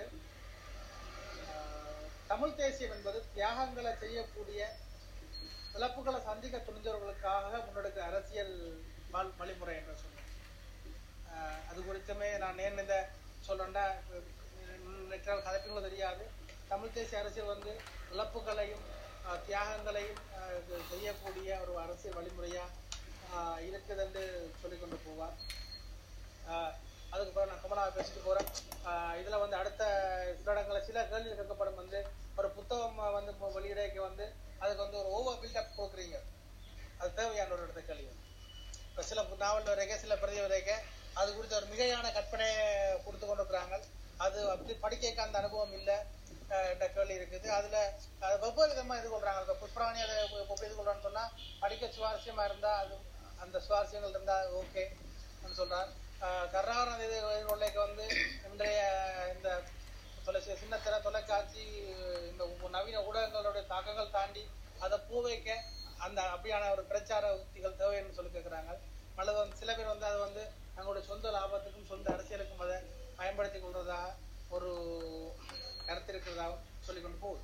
ஆஹ், தமிழ் தேசியம் என்பது தியாகங்களை செய்யக்கூடிய இழப்புகளை சந்திக்க துணிஞ்சவர்களுக்காக முன்னெடுக்க அரசியல் வாழ் வழிமுறை என்று சொல்றேன் ஆஹ் அது குறித்துமே நான் ஏன் இந்த சொல்றேன்டா நினைக்கிற கதைப்புகளும் தெரியாது தமிழ் தேசிய அரசியல் வந்து இழப்புகளையும் ஆஹ் தியாகங்களையும் ஆஹ் இது செய்யக்கூடிய ஒரு அரசியல் வழிமுறையா ஆஹ் இருக்குது என்று சொல்லிக் கொண்டு போவார் ஆஹ் அதுக்கு பிறகு நான் கமலா பேசிட்டு போறேன் ஆஹ் இதுல வந்து அடுத்த சில இடங்கள்ல சில கேள்வி கேட்கப்படும் வந்து ஒரு புத்தகம் வந்து இப்போ வெளியிடக்கு வந்து அதுக்கு வந்து ஒரு ஓவர் பில்டப் கொடுக்குறீங்க அது தேவையான ஒரு இடத்த கேள்வி இப்ப சில நாவல் வரைக்கும் சில பிரதி வரைக்கும் அது குறித்த ஒரு மிகையான கற்பனையை கொடுத்து கொண்டிருக்கிறாங்க அது அப்படி படிக்க அந்த அனுபவம் இல்லை என்ற கேள்வி இருக்குது அதுல அது வெவ்வேறு விதமா இது கொள்றாங்க இப்ப புஷ்பராணி அதை எப்படி இது கொள்றான்னு சொன்னா படிக்க சுவாரஸ்யமா இருந்தா அது அந்த சுவாரஸ்யங்கள் இருந்தா ஓகே சொல்றார் கருணாகரன் இது உள்ளேக்கு வந்து இன்றைய இந்த தொலைச்சி சின்ன திரை தொலைக்காட்சி இந்த உ- நவீன ஊடகங்களுடைய தாக்கங்கள் தாண்டி அதை பூ வைக்க அந்த அப்படியான ஒரு பிரச்சார உத்திகள் தேவைன்னு சொல்லி கேட்கிறாங்க அல்லது வந்து சில பேர் வந்து அதை வந்து தங்களுடைய சொந்த லாபத்துக்கும் சொந்த அரசியலுக்கும் அதை பயன்படுத்திக் கொள்றதா ஒரு கருத்து இருக்கிறதாகவும் சொல்லிக் கொண்டு போகுது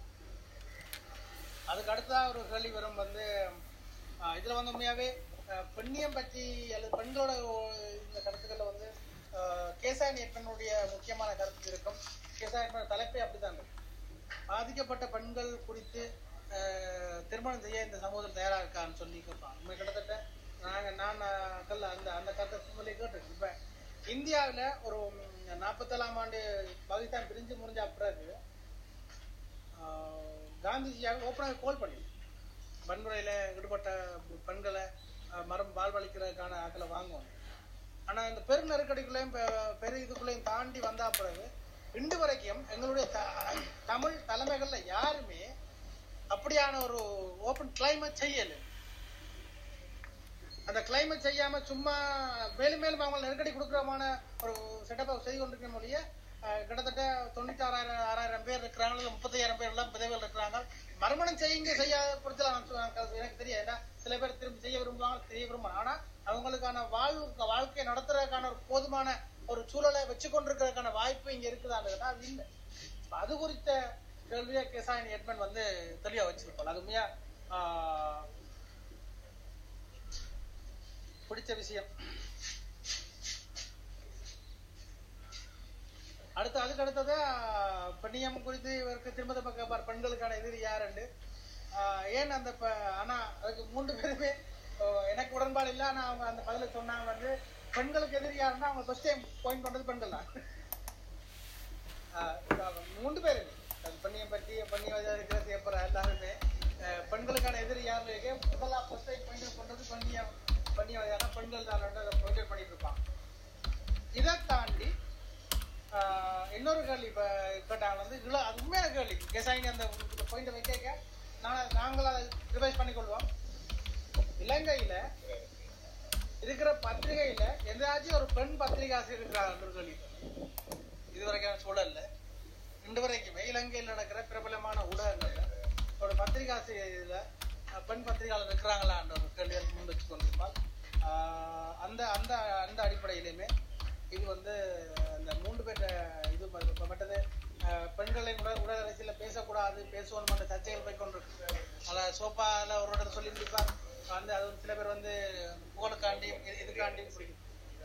அதுக்கு அடுத்ததா ஒரு கேள்வி வரும் வந்து ஆஹ் இதுல வந்து உண்மையாவே ஆஹ் பெண்ணியம் பற்றி அல்லது பெண்களோட ஓ- இந்த கருத்துக்கள்ல வந்து ஆஹ் கேசாயன் பெண்ணுடைய முக்கியமான கருத்து இருக்கும் கேசாயன் பெண் தலைப்பே அப்படித்தான் இருக்கும் பாதிக்கப்பட்ட பெண்கள் குறித்து ஆஹ் திருமணம் செய்ய இந்த சமூகத்தில் தயாரா இருக்கான்னு சொல்லி கேட்பாங்க உண்மை கிட்டத்தட்ட நாங்க நான் ஆஹ் கல்ல அந்த அந்த கருத்தை சொல்லி கேட்டிருக்கேன் இப்ப இந்தியாவுல ஒரு நாற்பத்தேழாம் ஆண்டு பாகிஸ்தான் பிரிஞ்சு முடிஞ்ச பிறகு ஆஹ் காந்திஜியாக ஓப்பனாக கோல் பண்ணி வன்முறையில ஈடுபட்ட பெண்களை ஆஹ் மரம் வாழ்வழிக்கிறதுக்கான ஆக்களை வாங்குவாங்க ஆனா இந்த பெரு நெருக்கடிக்குள்ளேயும் பெ- பெரு இதுக்குள்ளேயும் தாண்டி வந்தா பிறகு இன்று வரைக்கும் எங்களுடைய த- தமிழ் தலைமைகள்ல யாருமே அப்படியான ஒரு ஓப்பன் கிளைமேட் செய்யல அந்த கிளைமேட் செய்யாம சும்மா மேலும் மேலும் அவங்க நெருக்கடி கொடுக்கறமான ஒரு செட்டப்பை செய்து கொண்டிருக்கிற மொழிய கிட்டத்தட்ட தொண்ணூத்தி ஆறாயிரம் ஆறாயிரம் பேர் இருக்கிறாங்க இல்ல முப்பத்தாயிரம் பேர் எல்லாம் விதவைகள் இருக்கிறாங்க மறுமணம் செய்யுங்க செய்யாத குறித்து நான் சொ- எனக்கு எனக்கு தெரியாது ஏன்னா சில பேர் திரும்பி செய்ய விரும்புவாங்க செய்ய விரும்புவாங்க ஆனா அவங்களுக்கான வாழ்வு வாழ்க்கையை நடத்துறதுக்கான ஒரு போதுமான ஒரு சூழலை வச்சு கொண்டிருக்கிறதுக்கான வாய்ப்பு இங்க இருக்குதான்னு கேட்டா அது இல்லை இப்ப அது குறித்த கேள்வியா கேசாயன் எட்மன் வந்து தெளிவா வச்சிருப்பாங்க அது உண்மையா ஆஹ், பிடிச்ச விஷயம் அடுத்து அதுக்கு அடுத்தது ஆஹ், பெண்ணியம் குறித்து இவருக்கு திரும்ப திரும்ப கேட்பார் பெண்களுக்கான எதிரி யாருண்டு ஆஹ், ஏன் அந்த ப- ஆனா அதுக்கு மூன்று பேருமே ஓ, எனக்கு உடன்பாடு இல்லை ஆனா அவங்க அந்த பதில சொன்னாங்க வந்து பெண்களுக்கு எதிரி யாருன்னா அவங்க ஃபர்ஸ்ட் டைம் பாயிண்ட் பண்றது பெண்கள் தான் ஆஹ், இப்ப மூன்று பேருமே அது பெண்ணியம் பற்றி பெண்ணியம் இருக்கிற செய்யப்படுற எல்லாருமே ஆஹ், பெண்களுக்கான எதிரி யாருன்னு இருக்கு முதல்ல ஃபர்ஸ்ட் டைம் பாயிண்ட் பண்றது பெண்ணியம் பெண்ணியம் பெண்கள் தான் பாயிண்ட் பண்ணிட்டு இருப்பாங்க இதை தாண்டி ஆஹ் இன்னொரு கேள்வி இப்ப கேட்டாங்க வந்து இள அது உண்மையான கேள்வி கெசாயினி அந்த பாயிண்ட் வைக்க நான் நாங்கள் அதை ரிவைஸ் பண்ணிக்கொள்வோம் இலங்கையில இருக்கிற பத்திரிகையில எந்தாச்சும் ஒரு பெண் பத்திரிகை ஆசிரியர் இருக்கிறாங்க ஒரு கேள்வி இதுவரைக்கும் சூழல்ல இன்று வரைக்குமே இலங்கையில் நடக்கிற பிரபலமான ஊடகங்கள்ல ஒரு பத்திரிகை ஆசிரியர்ல அஹ், பெண் பத்திரிகையாளர் இருக்கிறாங்களான்ற ஒரு கேள்வியை முன் வச்சு கொண்டிருப்பால் ஆஹ் அந்த அந்த அந்த அடிப்படையிலுமே இது வந்து அந்த மூன்று பேர்ட்ட இது ம- இப்ப மற்றது அஹ், பெண்களின் உடல் உடல் அரசியல பேசக்கூடாது பேசுவோம் என்ற சர்ச்சைகள் போய் கொண்டிருக்கு அதில் சோப்பால ஒரு இடத்துல சொல்லி முடிப்பார் வந்து அது வந்து சில பேர் வந்து புகழுக்காண்டியும் இது- இதுக்காண்டியும் பிடிக்கும்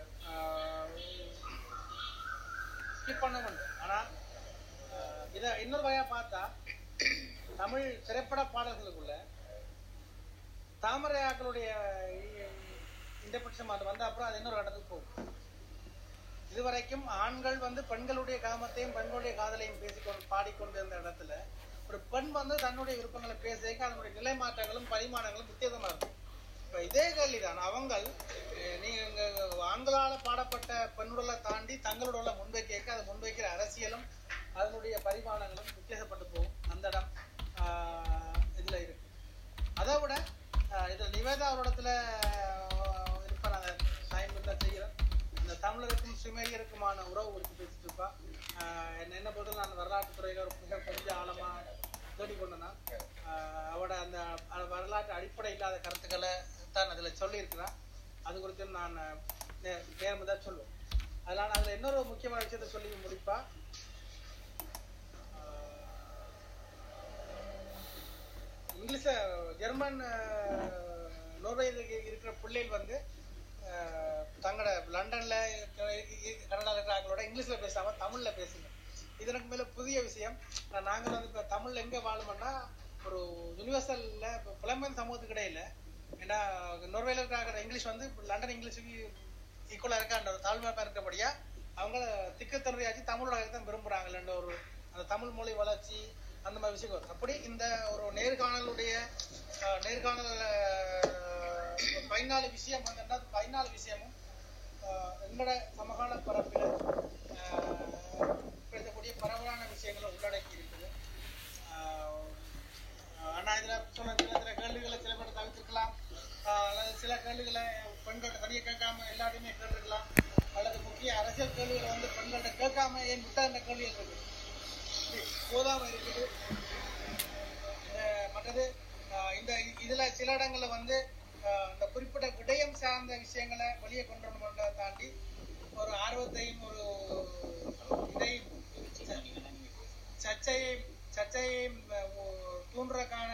ஸ்கிப் பண்ண முடியும் ஆனா அஹ், இத இன்னொரு வகையா பார்த்தா தமிழ் திரைப்பட பாடல்களுக்குள்ள தாமரையாக்களுடைய இன்டர்பிரேஷன் அது வந்த அப்புறம் அது இன்னொரு இடத்துக்கு போகும் இதுவரைக்கும் ஆண்கள் வந்து பெண்களுடைய காமத்தையும் பெண்களுடைய காதலையும் பேசிக்கொண்டு பாடிக்கொண்டிருந்த இடத்துல ஒரு பெண் வந்து தன்னுடைய விருப்பங்களை பேசிக்க அதனுடைய நிலை மாற்றங்களும் பரிமாணங்களும் வித்தியாசமா இருக்கும் இப்ப இதே கேள்விதான் அவங்கள் அஹ், நீங்க ஆண்களால பாடப்பட்ட பெண்ணுடலை தாண்டி தங்களுடைய முன்வைக்க அது முன்வைக்கிற அரசியலும் அதனுடைய பரிமாணங்களும் வித்தியாசப்பட்டு போகும் அந்த இடம் ஆஹ், இதுல இருக்கு அதை விட ஆஹ், இதுல நிவேதா ஒரு இடத்துல ஆஹ், இருப்பா நாங்க டைம் இருந்தா செய்கிறேன் இந்த தமிழருக்கும் சுமேரியருக்குமான உறவு குறித்து பேசிட்டு இருப்பா ஆஹ், என்ன என்ன பொறுத்தவரை நான் வரலாற்று துறையில ஒரு மிக கொஞ்சம் ஆழமா தேடி கொண்டேன்னா அவட அந்த அ- வரலாற்று அடிப்படை இல்லாத கருத்துக்களை தான் அதுல சொல்லியிருக்கிறான் அது குறித்து நான் நே- நேரம் தான் சொல்லுவேன் அதனால அதுல இன்னொரு முக்கியமான விஷயத்த சொல்லி முடிப்பா இங்கிலீஷ்ல ஜெர்மன் நோர்வேல இருக்கிற பிள்ளைகள் வந்து அஹ், தங்களோட லண்டன்ல கனடால இருக்கிற ஆட்களோட இங்கிலீஷ்ல பேசாம தமிழ்ல பேசுங்க இது எனக்கு மேல புதிய விஷயம் ஆனா நாங்கள் வந்து இப்ப தமிழ்ல எங்க வாழுமோன்னா ஒரு யூனிவர்சல்ல புலம்பெயர் சமூகத்துக்கு இடையில ஏன்னா நோர்வேல இருக்கிற இங்கிலீஷ் வந்து லண்டன் இங்கிலீஷுக்கு ஈக்குவலா இருக்கான்ற ஒரு தாழ்மையா இருக்கபடியா அவங்க திக்குத்தன்மையாச்சு தமிழோட தான் விரும்புறாங்கன்ற ஒரு அந்த தமிழ் மொழி வளர்ச்சி அந்த மாதிரி விஷயம் வரும். அப்படி இந்த ஒரு நேர்காணலுடைய அஹ், நேர்காணல் அஹ், பதினாலு விஷயம் வந்து என்ன பதினாலு விஷயமும் அஹ், எங்களோட சமகால பரப்பில் பேசக்கூடிய பரவலான விஷயங்களை உள்ளடக்கி இருக்குது ஆஹ் ஆனா இதுல சொன்ன சில சில கேள்விகளை சில பேர் தவிர்த்திருக்கலாம் ஆஹ் அல்லது சில கேள்விகளை பெண்கள்ட்ட தனியாக கேட்காம எல்லாத்தையுமே கேட்டிருக்கலாம் அல்லது முக்கிய அரசியல் கேள்விகளை வந்து பெண்கள்ட்ட கேட்காம ஏன் விட்ட அந்த கேள்விகள் இருக்கு இது போதாம இருக்குது இந்த மற்றது ஆஹ் இந்த இ- இதுல சில இடங்கள்ல வந்து ஆஹ் இந்த குறிப்பிட்ட விடயம் சார்ந்த விஷயங்களை வெளியே கொண்டு வரணும்ன்றதை தாண்டி ஒரு ஆர்வத்தையும் ஒரு இதையும் சர்ச்சையை சர்ச்சையை அஹ், ஓ- தூண்டுறதுக்கான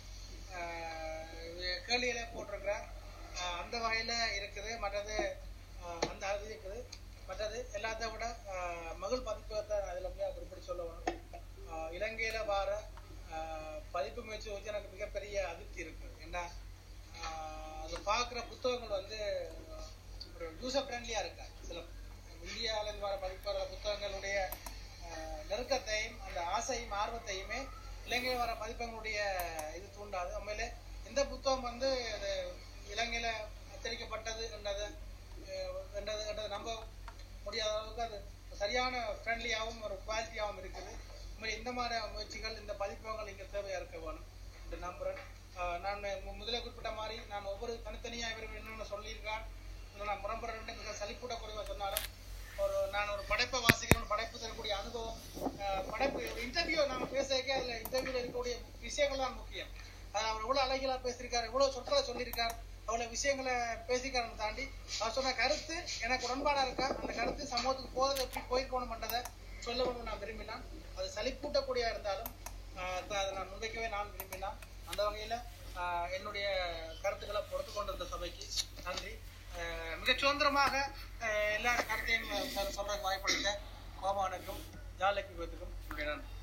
அஹ், கேள்விகளை போட்டிருக்கிறார் அஹ், அந்த வகையில இருக்குது மற்றது அஹ், அந்த அது இருக்குது மற்றது எல்லாத்த விட அஹ், மகள் பதிப்பகத்தை அதில் போய் குறிப்பிட்டு சொல்ல வேணும் அஹ், இலங்கையில வார அஹ், பதிப்பு முயற்சி வச்சு எனக்கு மிகப்பெரிய அதிருப்தி இருக்கு ஏன்னா அஹ், அது பார்க்குற புத்தகங்கள் வந்து அஹ், ஒரு யூசர் ஃப்ரெண்ட்லியா இருக்கா சில இந்தியாவிலிருந்து வர பதிப்பு புத்தகங்களுடைய அஹ், நெருக்கத்தையும் அந்த ஆசையும் ஆர்வத்தையுமே இலங்கையில் வர பதிப்பங்களுடைய இது தூண்டாது உண்மையிலே இந்த புத்தகம் வந்து அது இலங்கையில அச்சடிக்கப்பட்டது என்றது அஹ், என்றது என்றது நம்ப முடியாத அளவுக்கு அது சரியான ஃப்ரெண்ட்லியாகவும் ஒரு குவாலிட்டியாகவும் இருக்குது உண்மையிலே இந்த மாதிரி முயற்சிகள் இந்த பதிப்பகங்கள் இங்கே தேவையா இருக்க வேணும் என்று நம்புறேன் அஹ், நான் மு- முதலே குறிப்பிட்ட மாதிரி நான் ஒவ்வொரு தனித்தனியா இவர் என்னென்ன சொல்லியிருக்கான் இன்னும் நான் முரம்புறேன் மிக சலிப்பூட்டக்கூடியவா சொன்னாலும் ஒரு நான் ஒரு படைப்பை வாசிக்கிறேன் ஒரு படைப்பு தரக்கூடிய அனுபவம் அஹ், படைப்பு ஒரு இன்டர்வியூ நாம பேசக்க அதுல இன்டர்வியூல இருக்கக்கூடிய விஷயங்கள் தான் முக்கியம் அது அவர் எவ்வளவு அழகிலா பேசியிருக்காரு எவ்வளவு சொற்களை சொல்லியிருக்கார் அவ்வளவு விஷயங்களை பேசியிருக்காருன்னு தாண்டி அவர் சொன்ன கருத்து எனக்கு உடன்பாடா இருக்கா அந்த கருத்து சமூகத்துக்கு போறது எப்படி போயிருக்கணும்ன்றதை சொல்ல வேண்டும் நான் விரும்பினான் அது சலிப்பூட்டக்கூடியா இருந்தாலும் ஆஹ் அதை அதை நான் முன்வைக்கவே நான் விரும்பினான் அந்த வகையில ஆஹ் என்னுடைய கருத்துக்களை பொறுத்து கொண்டிருந்த சபைக்கு நன்றி அஹ், மிகச் சுதந்திரமாக அஹ், எல்லா கருத்தையும் சொல்ற வாய்ப்பளித்த கோமானுக்கும் ஜாலக்கிபத்துக்கும் என்னுடைய நன்றி